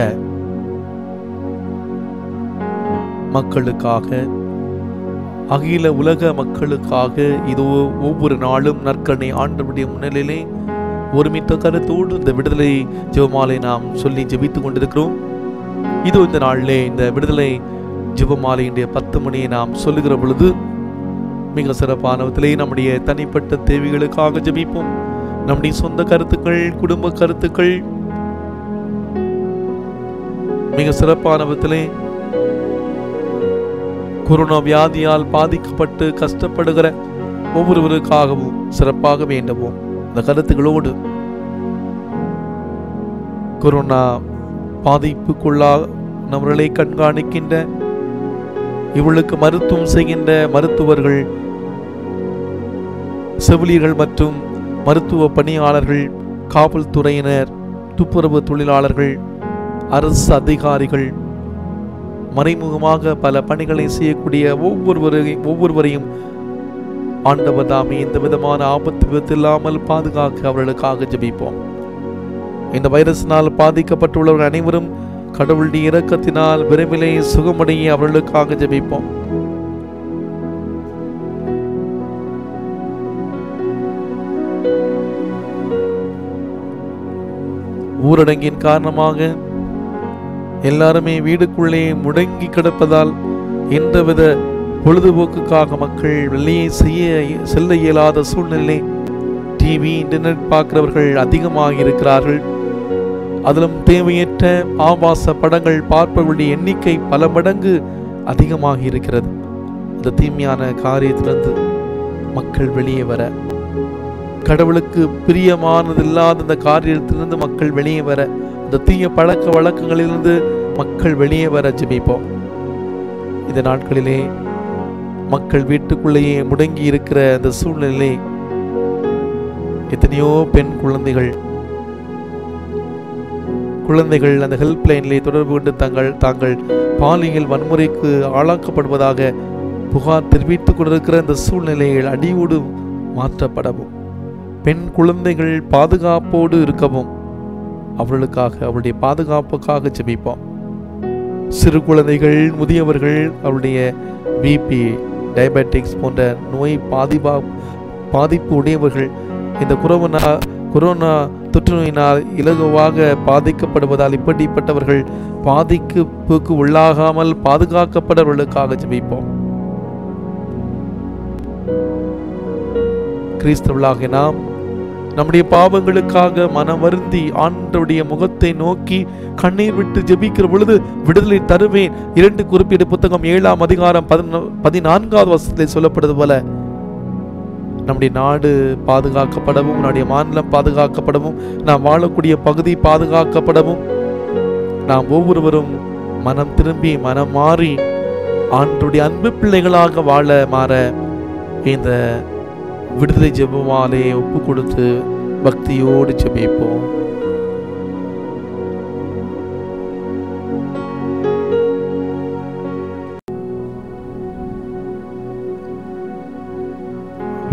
மக்களுக்காக அகில உலக மக்களுக்காக இது ஒவ்வொரு நாளும் நற்கனை ஆண்டவருடைய முன்னிலையிலே ஒருமித்த கருத்தோடு இந்த விடுதலை ஜெபமாலை நாம் சொல்லி ஜெபித்துக் கொண்டிருக்கிறோம் இது இந்த நாளிலே இந்த விடுதலை ஜெபமாலையினுடைய பத்து மணியை நாம் சொல்லுகிற பொழுது மிக சிறப்பான விதத்திலே நம்முடைய தனிப்பட்ட தேவைகளுக்காக ஜெபிப்போம் நம்முடைய சொந்த கருத்துக்கள் குடும்ப கருத்துக்கள் மிக சிறப்பான விதத்திலே கொரோனா வியாதியால் பாதிக்கப்பட்டு கஷ்டப்படுகிற ஒவ்வொருவருக்காகவும் சிறப்பாக வேண்டுவோம் இந்த கருத்துக்களோடு கொரோனா பாதிப்புக்குள்ளா நம்மளை கண்காணிக்கின்ற இவளுக்கு மருத்துவம் செய்கின்ற மருத்துவர்கள் செவிலியர்கள் மற்றும் மருத்துவ பணியாளர்கள் காவல்துறையினர் துப்புரவு தொழிலாளர்கள் அரசு அதிகாரிகள் மறைமுகமாக பல பணிகளை செய்யக்கூடிய ஒவ்வொருவரையும் ஒவ்வொருவரையும் ஆண்டவர் தாமே எந்த விதமான ஆபத்து விபத்தில்லாமல் பாதுகாக்க அவர்களுக்காக ஜெபிப்போம் இந்த வைரஸினால் பாதிக்கப்பட்டுள்ளவர்கள் அனைவரும் கடவுளுடைய இரக்கத்தினால் விரைவிலே சுகமடைய அவர்களுக்காக ஜெபிப்போம் ஊரடங்கின் காரணமாக எல்லாருமே வீடுக்குள்ளே முடங்கி கிடப்பதால் எந்தவித பொழுதுபோக்குக்காக மக்கள் வெளியே செய்ய செல்ல இயலாத சூழ்நிலை டிவி இன்டர்நெட் பார்க்கிறவர்கள் அதிகமாக இருக்கிறார்கள் அதிலும் தேவையற்ற ஆபாச படங்கள் பார்ப்பவர்களுடைய எண்ணிக்கை பல மடங்கு அதிகமாக இருக்கிறது இந்த தீமையான காரியத்திலிருந்து மக்கள் வெளியே வர கடவுளுக்கு பிரியமானதில்லாத இந்த காரியத்திலிருந்து மக்கள் வெளியே வர இந்த தீய பழக்க வழக்கங்களிலிருந்து மக்கள் வெளியே வர ஜெபிப்போம் இந்த நாட்களிலே மக்கள் வீட்டுக்குள்ளேயே முடங்கி இருக்கிற இந்த சூழ்நிலை எத்தனையோ பெண் குழந்தைகள் குழந்தைகள் அந்த ஹெல்ப் லைனிலே தொடர்பு கொண்டு தங்கள் தாங்கள் பாலியல் வன்முறைக்கு ஆளாக்கப்படுவதாக புகார் தெரிவித்துக் கொண்டிருக்கிற இந்த சூழ்நிலையில் அடியோடு மாற்றப்படவும் பெண் குழந்தைகள் பாதுகாப்போடு இருக்கவும் அவர்களுக்காக அவருடைய பாதுகாப்புக்காக ஜெபிப்போம் சிறு குழந்தைகள் முதியவர்கள் அவருடைய பிபி டயபெட்டிக்ஸ் போன்ற நோய் பாதிப்பா பாதிப்பு உடையவர்கள் இந்த கொரோனா கொரோனா தொற்று நோயினால் இலகுவாக பாதிக்கப்படுவதால் இப்படிப்பட்டவர்கள் பாதிப்புக்கு உள்ளாகாமல் பாதுகாக்கப்படவர்களுக்காக ஜெபிப்போம் கிறிஸ்தவர்களாக நாம் நம்முடைய பாவங்களுக்காக மனம் வருந்தி ஆண்டவருடைய முகத்தை நோக்கி கண்ணீர் விட்டு ஜெபிக்கிற பொழுது விடுதலை தருவேன் இரண்டு குறிப்பீடு புத்தகம் ஏழாம் அதிகாரம் பதினொ- பதினான்காவது வருஷத்தில் சொல்லப்படுவது போல நம்முடைய நாடு பாதுகாக்கப்படவும் நம்முடைய மாநிலம் பாதுகாக்கப்படவும் நாம் வாழக்கூடிய பகுதி பாதுகாக்கப்படவும் நாம் ஒவ்வொருவரும் மனம் திரும்பி மனம் மாறி ஆண்டுடைய அன்பு பிள்ளைகளாக வாழ மாற இந்த விடுதலை ஜெபமாலே ஒப்பு கொடுத்து பக்தியோடு ஜெபிப்போம்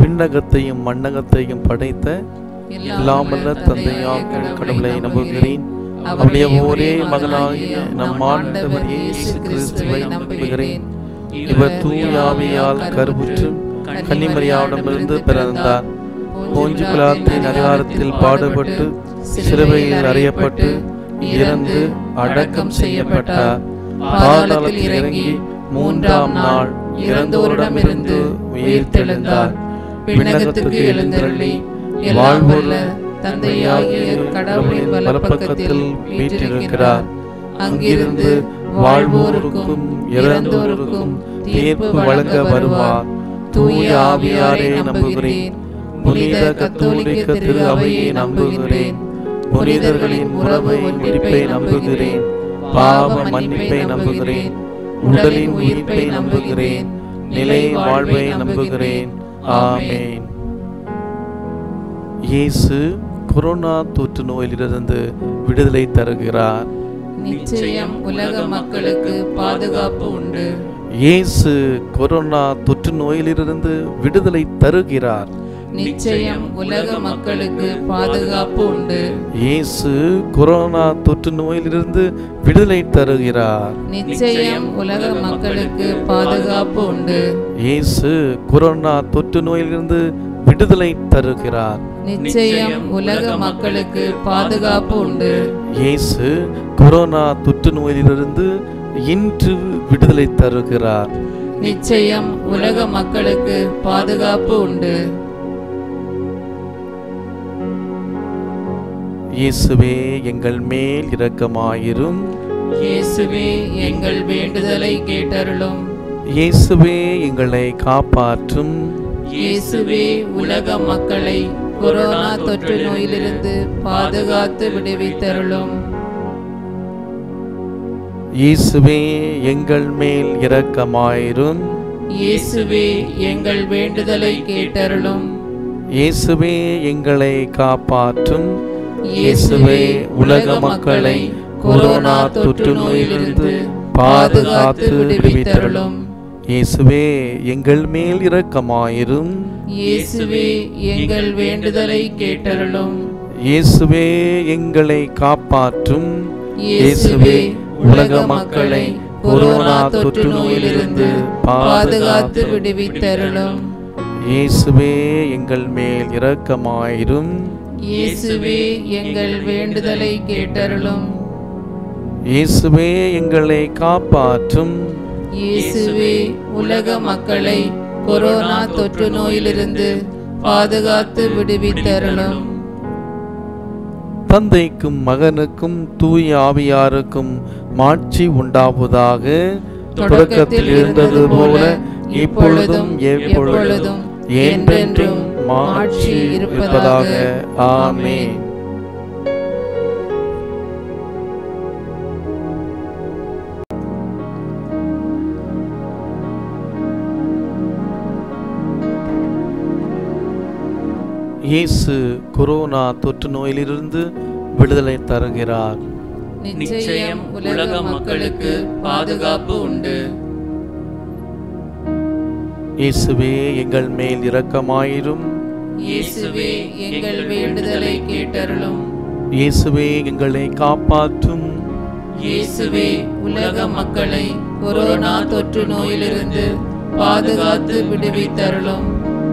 விண்ணகத்தையும் மண்ணகத்தையும் படைத்த எல்லாமல்ல தந்தையாக கடவுளை நம்புகிறேன் அவருடைய ஒரே மகனாகிய நம் ஆண்டவர் இயேசு கிறிஸ்துவை நம்புகிறேன் இவர் தூயாவியால் கருவுற்று கன்னிமரியாவிடமிருந்து பிறந்தார் போஞ்சு பிலாத்தின் அதிகாரத்தில் பாடுபட்டு சிலுவையில் அறியப்பட்டு இறந்து அடக்கம் செய்யப்பட்டார் பாதாளத்தில் இறங்கி மூன்றாம் நாள் இறந்தோரிடமிருந்து உயிர்த்தெழுந்தார் விண்ணகத்துக்கு எழுந்தருளி வாழ்வுள்ள தந்தையாகிய கடவுளின் வலப்பக்கத்தில் வீற்றிருக்கிறார் அங்கிருந்து வாழ்வோருக்கும் இறந்தோருக்கும் தீர்ப்பு வழங்க வருவார் தூய ஆவியாரே நம்புகிறேன் புனித கத்தோலிக்க திரு அவையை நம்புகிறேன் புனிதர்களின் உறவை முடிப்பை நம்புகிறேன் பாவ மன்னிப்பை நம்புகிறேன் உடலின் உயிர்ப்பை நம்புகிறேன் நிலை வாழ்வை நம்புகிறேன் ஆமென் இயேசு கொரோனா தொற்று நோயிலிருந்து விடுதலை தருகிறார் நிச்சயம் உலக மக்களுக்கு பாதுகாப்பு உண்டு இயேசு கொரோனா தொற்று நோயிலிருந்து விடுதலை தருகிறார் நிச்சயம் உலக மக்களுக்கு பாதுகாப்பு உண்டு இயேசு கொரோனா தொற்று நோயிலிருந்து விடுதலை தருகிறார் நிச்சயம் உலக மக்களுக்கு பாதுகாப்பு உண்டு இயேசு கொரோனா தொற்று நோயிலிருந்து விடுதலை தருகிறார் நிச்சயம் உலக மக்களுக்கு பாதுகாப்பு உண்டு இயேசு கொரோனா தொற்று நோயிலிருந்து இன்று விடுதலை தருகிறார் நிச்சயம் உலக மக்களுக்கு பாதுகாப்பு உண்டு இயேசுவே எங்கள் மேல் இரக்கமாயிரும் இயேசுவே எங்கள் வேண்டுதலை கேட்டருளும் இயேசுவே எங்களை காப்பாற்றும் இயேசுவே உலக மக்களை கொரோனா தொற்று நோயிலிருந்து பாதுகாத்து விடுவித்தருளும் இயேசுவே எங்கள் மேல் இரக்கமாயிரும் இயேசுவே எங்கள் வேண்டுதலை கேட்டருளும் இயேசுவே எங்களை காப்பாற்றும் இயேசுவே உலக மக்களை கொரோனா தொற்று நோயிலிருந்து பாதுகாத்து விடுவித்தருளும் இயேசுவே எங்கள் மேல் இரக்கமாயிரும் இயேசுவே எங்கள் வேண்டுதலை கேட்டருளும் இயேசுவே எங்களை காப்பாற்றும் இயேசுவே உலக மக்களை கொரோனா தொற்று நோயிலிருந்து பாதுகாத்து விடுவித்தருளும் இயேசுவே எங்கள் மேல் இரக்கமாயிரும் இயேசுவே எங்கள் வேண்டுதலை கேட்டருளும் இயேசுவே எங்களை காப்பாற்றும் இயேசுவே உலக மக்களை கொரோனா தொற்று நோயிலிருந்து பாதுகாத்து விடுவித்தருளும் தந்தைக்கும் மகனுக்கும் தூய ஆவியாருக்கும் மாட்சி உண்டாவதாக தொடக்கத்தில் இருந்தது போல இப்பொழுதும் எப்பொழுதும் என்றென்றும் மாட்சி இருப்பதாக ஆமென் இயேசு கொரோனா தொற்று நோயிலிருந்து விடுதலை தருகிறார் நிச்சயம் உலக மக்களுக்கு பாதுகாப்பு உண்டு இயேசுவே எங்கள் மேல் இரக்கமாயிரும் இயேசுவே எங்கள் வேண்டுதலை கேட்டருளும் இயேசுவே எங்களை காப்பாற்றும் இயேசுவே உலக மக்களை கொரோனா தொற்று நோயிலிருந்து பாதுகாத்து விடுவித்தருளும்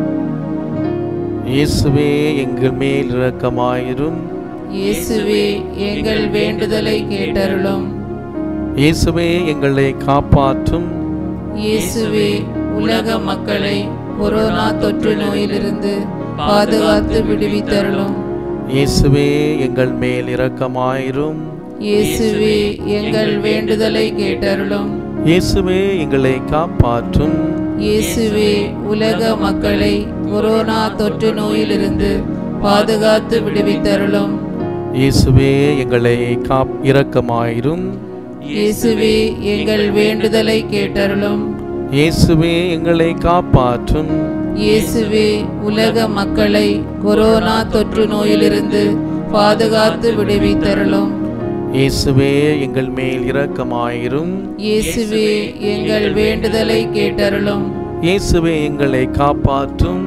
இயேசுவே எங்கள் மேல் இரக்கமாயிரும் இயேசுவே எங்கள் வேண்டுதலை கேட்டருளும் இயேசுவே எங்களை காப்பாற்றும் இயேசுவே உலக மக்களை கொரோனா தொற்று நோயிலிருந்து பாதுகாத்து விடுவித்தருளும் இயேசுவே எங்கள் மேல் இரக்கமாயிரும் இயேசுவே எங்கள் வேண்டுதலை கேட்டருளும் இயேசுவே எங்களை காப்பாற்றும் இயேசுவே உலக மக்களை கொரோனா தொற்று நோயிலிருந்து பாதுகாத்து விடுவித்தருளும் இயேசுவே எங்களை காப் இரக்கமாயிரும் இயேசுவே எங்கள் வேண்டுதலை கேட்டருளும் இயேசுவே எங்களை காப்பாற்றும் இயேசுவே உலக மக்களை கொரோனா தொற்று நோயிலிருந்து பாதுகாத்து விடுவித்தருளும் இயேசுவே எங்கள் மேல் இரக்கமாயிரும் இயேசுவே எங்கள் வேண்டுதலை கேட்டருளும் இயேசுவே எங்களை காப்பாற்றும்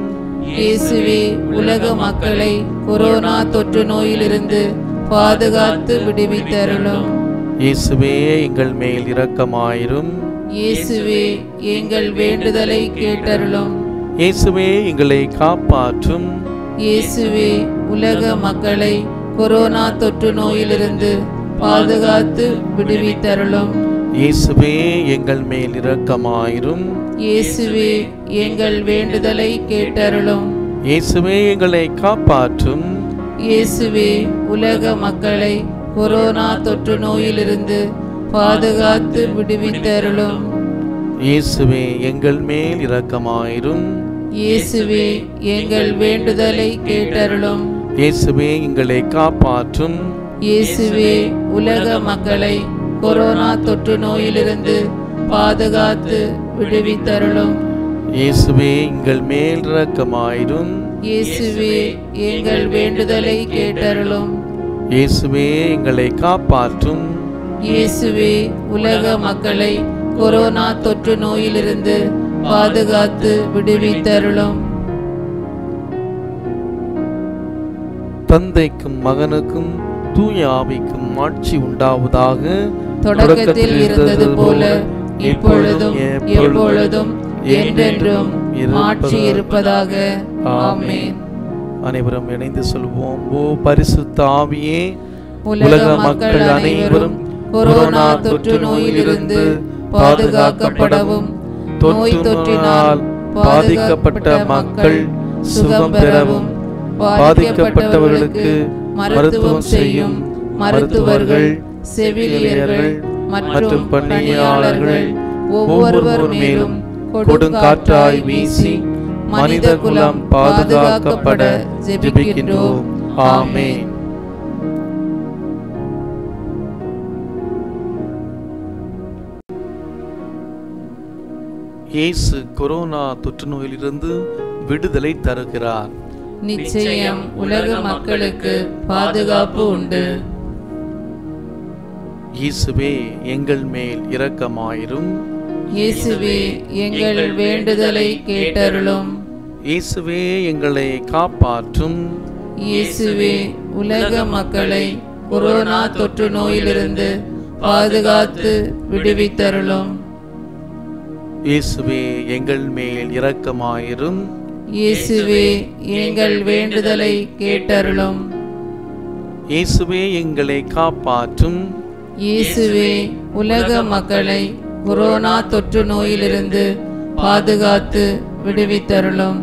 இயேசுவே உலக மக்களை கொரோனா தொற்று நோயிலிருந்து பாதுகாத்து விடுவித்தருளும் இயேசுவே எங்கள் மேல் இரக்கமாயிரும் இயேசுவே எங்கள் வேண்டுதலை கேட்டருளும் இயேசுவே எங்களை காப்பாற்றும் இயேசுவே உலக மக்களை கொரோனா தொற்று நோயிலிருந்து பாதுகாத்து விடுவித்தருளும் இயேசுவே எங்கள் மேல் இரக்கமாயிரும் இயேசுவே எங்கள் வேண்டுதலை கேட்டருளும் இயேசுவே எங்களை காப்பாற்றும் இயேசுவே உலக மக்களை கொரோனா தொற்று நோயிலிருந்து பாதுகாத்து விடுவித்தருளும் இயேசுவே எங்கள் மேல் இரக்கமாயிரும் இயேசுவே எங்கள் வேண்டுதலை கேட்டருளும் இயேசுவே எங்களை காப்பாற்றும் இயேசுவே உலக மக்களை கொரோனா தொற்று நோயிலிருந்து பாதுகாத்து விடுவித்தருளும் இயேசுவே எங்கள் மேல் இரக்கமாயிரும் இயேசுவே எங்கள் வேண்டுதலை கேட்டருளும் இயேசுவே எங்களை காப்பாற்றும் இயேசுவே உலக மக்களை கொரோனா தொற்று நோயிலிருந்து பாதுகாத்து விடுவித்தருளும் தந்தைக்கும் மகனுக்கும் தூய ஆவிக்கும் ஆட்சி உண்டாவதாக தொடக்கத்தில் இருந்தது போல இப்பொழுதும் எப்பொழுதும் என்றென்றும் மாற்றி இருப்பதாக ஆமென் அனைவரும் இணைந்து சொல்வோம் ஓ பரிசுத்த ஆவியே உலக மக்கள் அனைவரும் கொரோனா தொற்று நோயிலிருந்து பாதுகாக்கப்படவும் நோய் தொற்றினால் பாதிக்கப்பட்ட மக்கள் சுகம் பெறவும் பாதிக்கப்பட்டவர்களுக்கு மருத்துவம் செய்யும் மருத்துவர்கள் செவிலியர்கள் மற்றும் பணியாளர்கள் ஒவ்வொருவர் மேலும் கொடுங்காற்றாய் வீசி மனித குலம் பாதுகாக்கப்பட ஜெபிக்கின்றோம் ஆமென் இயேசு கொரோனா தொற்று நோயிலிருந்து விடுதலை தருகிறார் நிச்சயம் உலக மக்களுக்கு பாதுகாப்பு உண்டு இயேசுவே எங்கள் மேல் இரக்கமாயிரும் இயேசுவே எங்கள் வேண்டுதலை கேட்டருளும் இயேசுவே எங்களை காப்பாற்றும் இயேசுவே உலக மக்களை கொரோனா தொற்று நோயிலிருந்து பாதுகாத்து விடுவித்தருளும் இயேசுவே எங்கள் மேல் இரக்கமாயிரும் இயேசுவே எங்கள் வேண்டுதலை கேட்டருளும் இயேசுவே எங்களை காப்பாற்றும் இயேசுவே உலக மக்களை கொரோனா தொற்று நோயிலிருந்து பாதுகாத்து விடுவித்தருளும்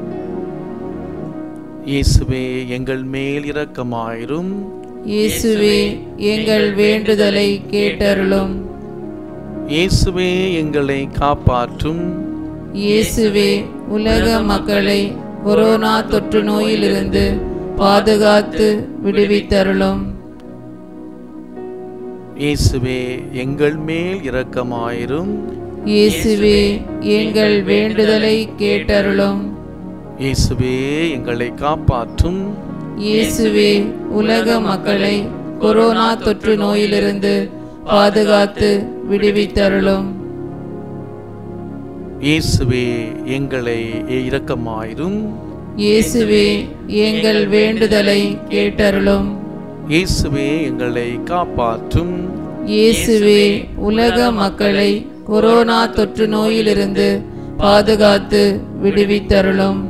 இயேசுவே எங்கள் மேல் இரக்கமாயிரும் இயேசுவே எங்கள் வேண்டுதலை கேட்டருளும் இயேசுவே எங்களை காப்பாற்றும் இயேசுவே உலக மக்களை கொரோனா தொற்று நோயிலிருந்து பாதுகாத்து விடுவித்தருளும் இயேசுவே எங்கள் மேல் இரக்கமாயிரும் இயேசுவே எங்கள் வேண்டுதலை கேட்டருளும் இயேசுவே எங்களை காப்பாற்றும் இயேசுவே உலக மக்களை கொரோனா தொற்று நோயிலிருந்து பாதுகாத்து விடுவித்தருளும் இயேசுவே எங்களை இரக்கமாயிரும் இயேசுவே எங்கள் வேண்டுதலை கேட்டருளும் இயேசுவே எங்களை காப்பாற்றும் இயேசுவே உலக மக்களை கொரோனா தொற்று நோயிலிருந்து பாதுகாத்து விடுவித்தருளும்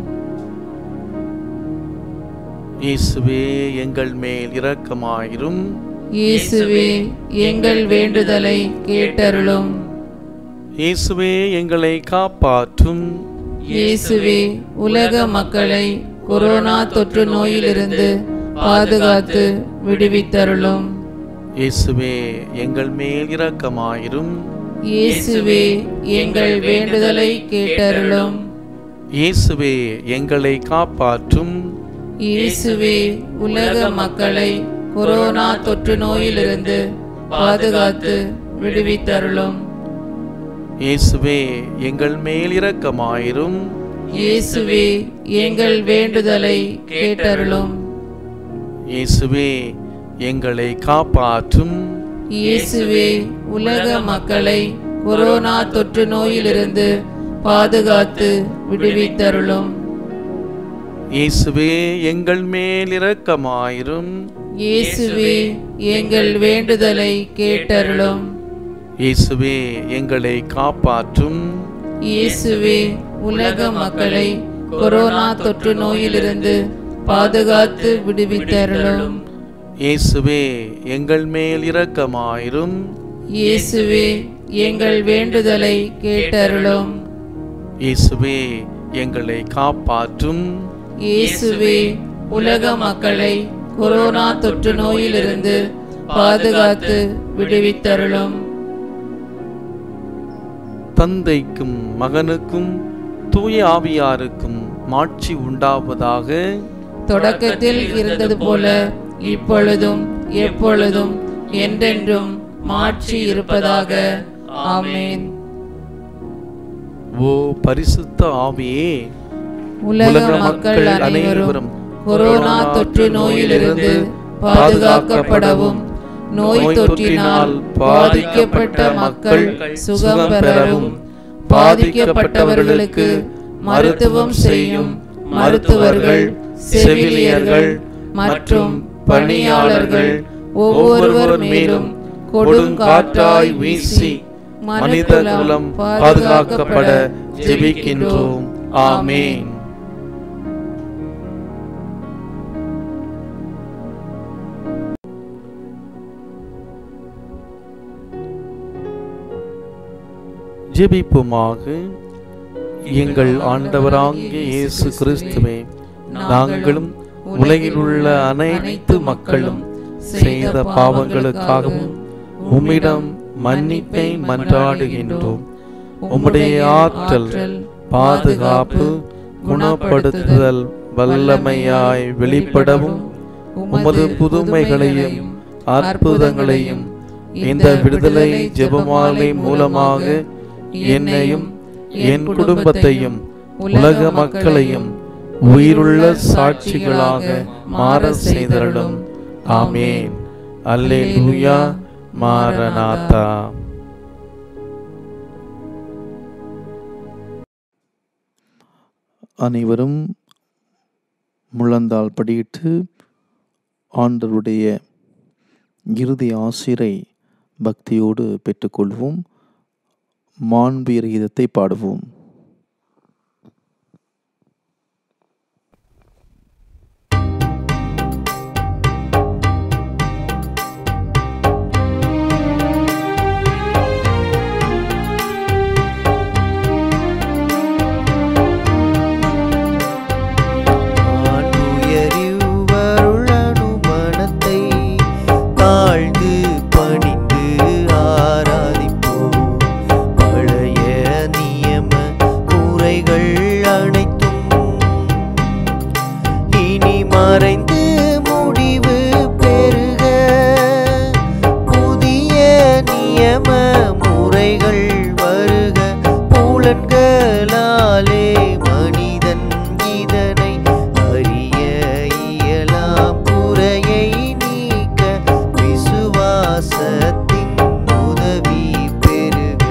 இயேசுவே எங்கள் மேல் இரக்கமாயிரும் இயேசுவே எங்கள் வேண்டுதலை கேட்டருளும் இயேசுவே எங்களை காப்பாற்றும் இயேசுவே உலக மக்களை கொரோனா தொற்று நோயிலிருந்து பாதுகாத்து விடுவித்தருளும் இயேசுவே எங்கள் மேல் இரக்கமாயிரும் இயேசுவே எங்கள் வேண்டுதலை கேட்டருளும் இயேசுவே எங்களை காப்பாற்றும் இயேசுவே உலக மக்களை கொரோனா தொற்று நோயிலிருந்து பாதுகாத்து விடுவித்தருளும் இயேசுவே எங்கள் மேல் இரக்கமாயிரும் இயேசுவே எங்கள் வேண்டுதலை கேட்டருளும் இயேசுவே எங்களை காப்பாற்றும் இயேசுவே உலக மக்களை கொரோனா தொற்று நோயிலிருந்து பாதுகாத்து விடுவித்தருளும் இயேசுவே எங்கள் மேல் இரக்கமாயிரும் இயேசுவே எங்கள் வேண்டுதலை கேட்டருளும் இயேசுவே எங்களை காப்பாற்றும் இயேசுவே உலக மக்களை கொரோனா தொற்று நோயிலிருந்து பாதுகாத்து விடுவித்தருளும் இயேசுவே எங்கள் மேல் இரக்கமாயிரும் இயேசுவே எங்கள் வேண்டுதலை கேட்டருளும் இயேசுவே எங்களை காப்பாற்றும் இயேசுவே உலக மக்களை கொரோனா தொற்று நோயிலிருந்து பாதுகாத்து விடுவித்தருளும் தந்தைக்கும் மகனுக்கும் தூய ஆவியாருக்கும் மாட்சி உண்டாவதாக தொடக்கத்தில் இருந்தது போல இப்பொழுதும் எப்பொழுதும் என்றென்றும் மாட்சி இருப்பதாக ஆமென் ஓ பரிசுத்த ஆவியே உலக மக்கள் அனைவரும் கொரோனா தொற்று நோயிலிருந்து பாதுகாக்கப்படவும் நோய் தொற்றினால் பாதிக்கப்பட்ட மக்கள் சுகம் பெறவும் பாதிக்கப்பட்டவர்களுக்கு மருத்துவம் செய்யும் மருத்துவர்கள் செவிலியர்கள் மற்றும் பணியாளர்கள் ஒவ்வொருவர் மேலும் கொடுங்காற்றாய் வீசி மனித குலம் பாதுகாக்கப்பட ஜெபிக்கின்றோம் ஆமென் ஜெபிப்புமாக எங்கள் ஆண்டவராகிய இயேசு கிறிஸ்துவே நாங்களும் உலகில் உள்ள அனைத்து மக்களும் செய்த பாவங்களுக்காகவும் உம்மிடம் மன்னிப்பை மன்றாடுகின்றோம் உம்முடைய ஆற்றல் பாதுகாப்பு குணப்படுத்துதல் வல்லமையாய் வெளிப்படவும் உமது புதுமைகளையும் அற்புதங்களையும் இந்த விடுதலை ஜெபமாலை மூலமாக என்னையும் என் குடும்பத்தையும் உலக மக்களையும் உயிருள்ள சாட்சிகளாக மாற செய்தருளும் ஆமேன் அல்லேலூயா மாரநாதா அனைவரும் முழந்தால் படியிட்டு ஆண்டவருடைய இறுதி ஆசிரை பக்தியோடு பெற்றுக்கொள்வோம் மாண்புயர் கீதத்தை பாடுவோம் ஆண்டுயரிவருளனு மனத்தை தாழ்ந்து பணிந்து ஆராதிப்போம் பழைய நியம முறைகள் அனைத்தும் இனி மறைந்து முடிவு பெறுக புதிய நியம முறைகள் வருக புலன்களாலே மனிதன் இதனை அறிய இயலாம் குறையை நீக்க விசுவாசத்தின் உதவி பெறுக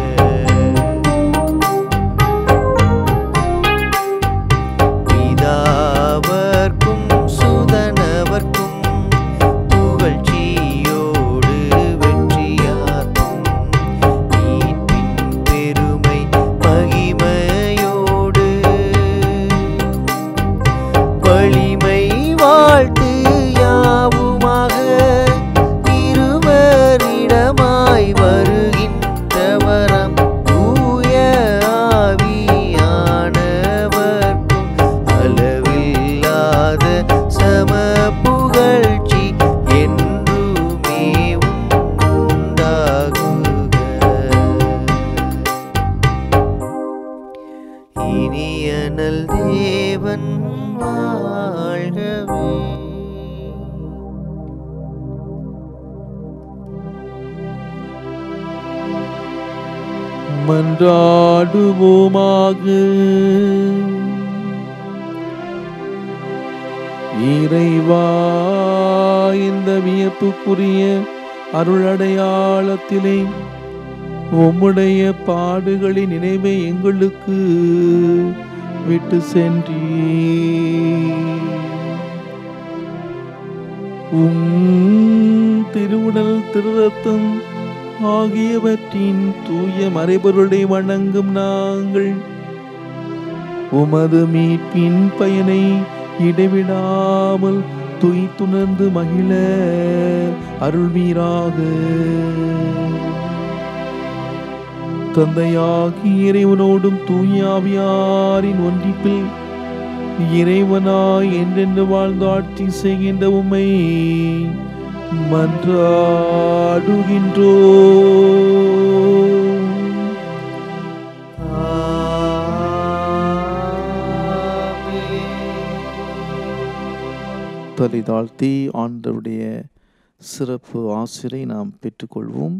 பிதாவர்க்கும் சுதனவர்க்கும் புகழ்ச்சியோடு வெற்றியாக்கும் மீட்பின் பெருமை மகிமையோடு வலிமை வாழ்த்து யாவுமாக இருவரிடமாய் வருகின்றவரம் தூய ஆவியானவர்க்கும் அளவில்லாத சம புகழ்ச்சி என்றுமே உண்டாகுக இனியனல் தேவன் வாழ்கவே மன்றாடுவோமாக இறைவா இந்த வியப்புக்குரிய அருளடையாளத்திலே உம்முடைய பாடுகளின் நினைவை எங்களுக்கு விட்டு சென்றீர் உம் திருவுடல் திருரத்தம் ஆகியவற்றின் தூய மறைபொருளை வணங்கும் நாங்கள் உமது மீட்பின் பயனை இடைவிடாமல் துய்த்துணர்ந்து மகிழ அருள்வீராக தந்தையாகி இறைவனோடும் தூயாவியாரின் ஒன்றிப்பில் இறைவனாய் என்றென்று வாழ்ந்து ஆட்சி செய்கின்ற உம்மை மன்றாடுகின்றோ தலை தாழ்த்தி ஆண்டவருடைய சிறப்பு ஆசிரை நாம் பெற்றுக்கொள்வோம்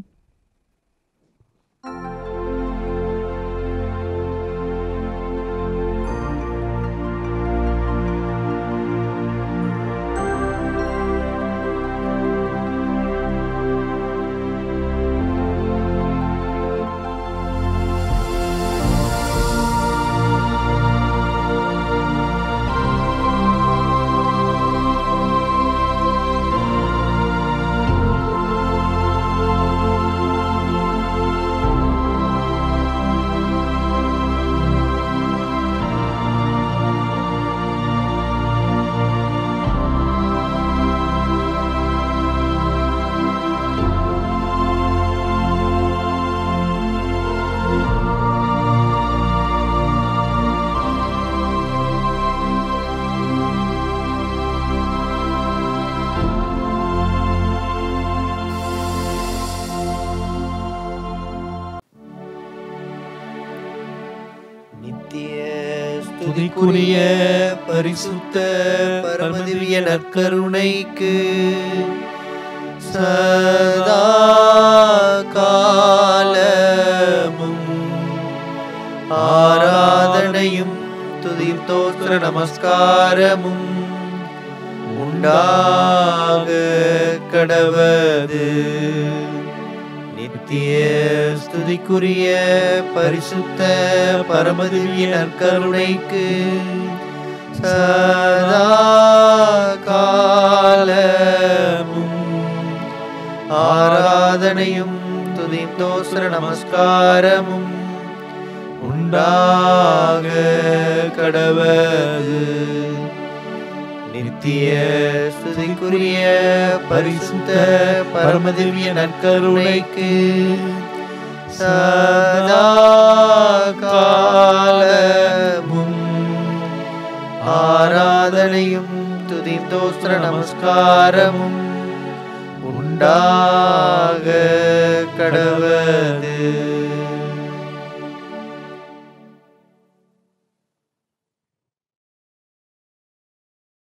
நித்திய ஸ்துதிக்குரிய பரிசுத்த பரமதிவிய நற்கருணைக்கு சதா காலமும் ஆராதனையும் துதி தோத்திர நமஸ்காரமும் உண்டாக கடவது நித்திய ஸ்துதிக்குரிய பரிசுத்த பரமதிவிய நற்கருணைக்கு சதா காலமும் ஆராதனையும் துதிந்தோசர நமஸ்காரமும் உண்டாக கடவது நித்திய ஸ்துதிக்குரிய பரிசுத்த பரமதிவிய நற்கருணைக்கு சதா காலமும் ஆராதனையும் துதிந்தோஸ்திர நமஸ்காரமும் உண்டாக கடவது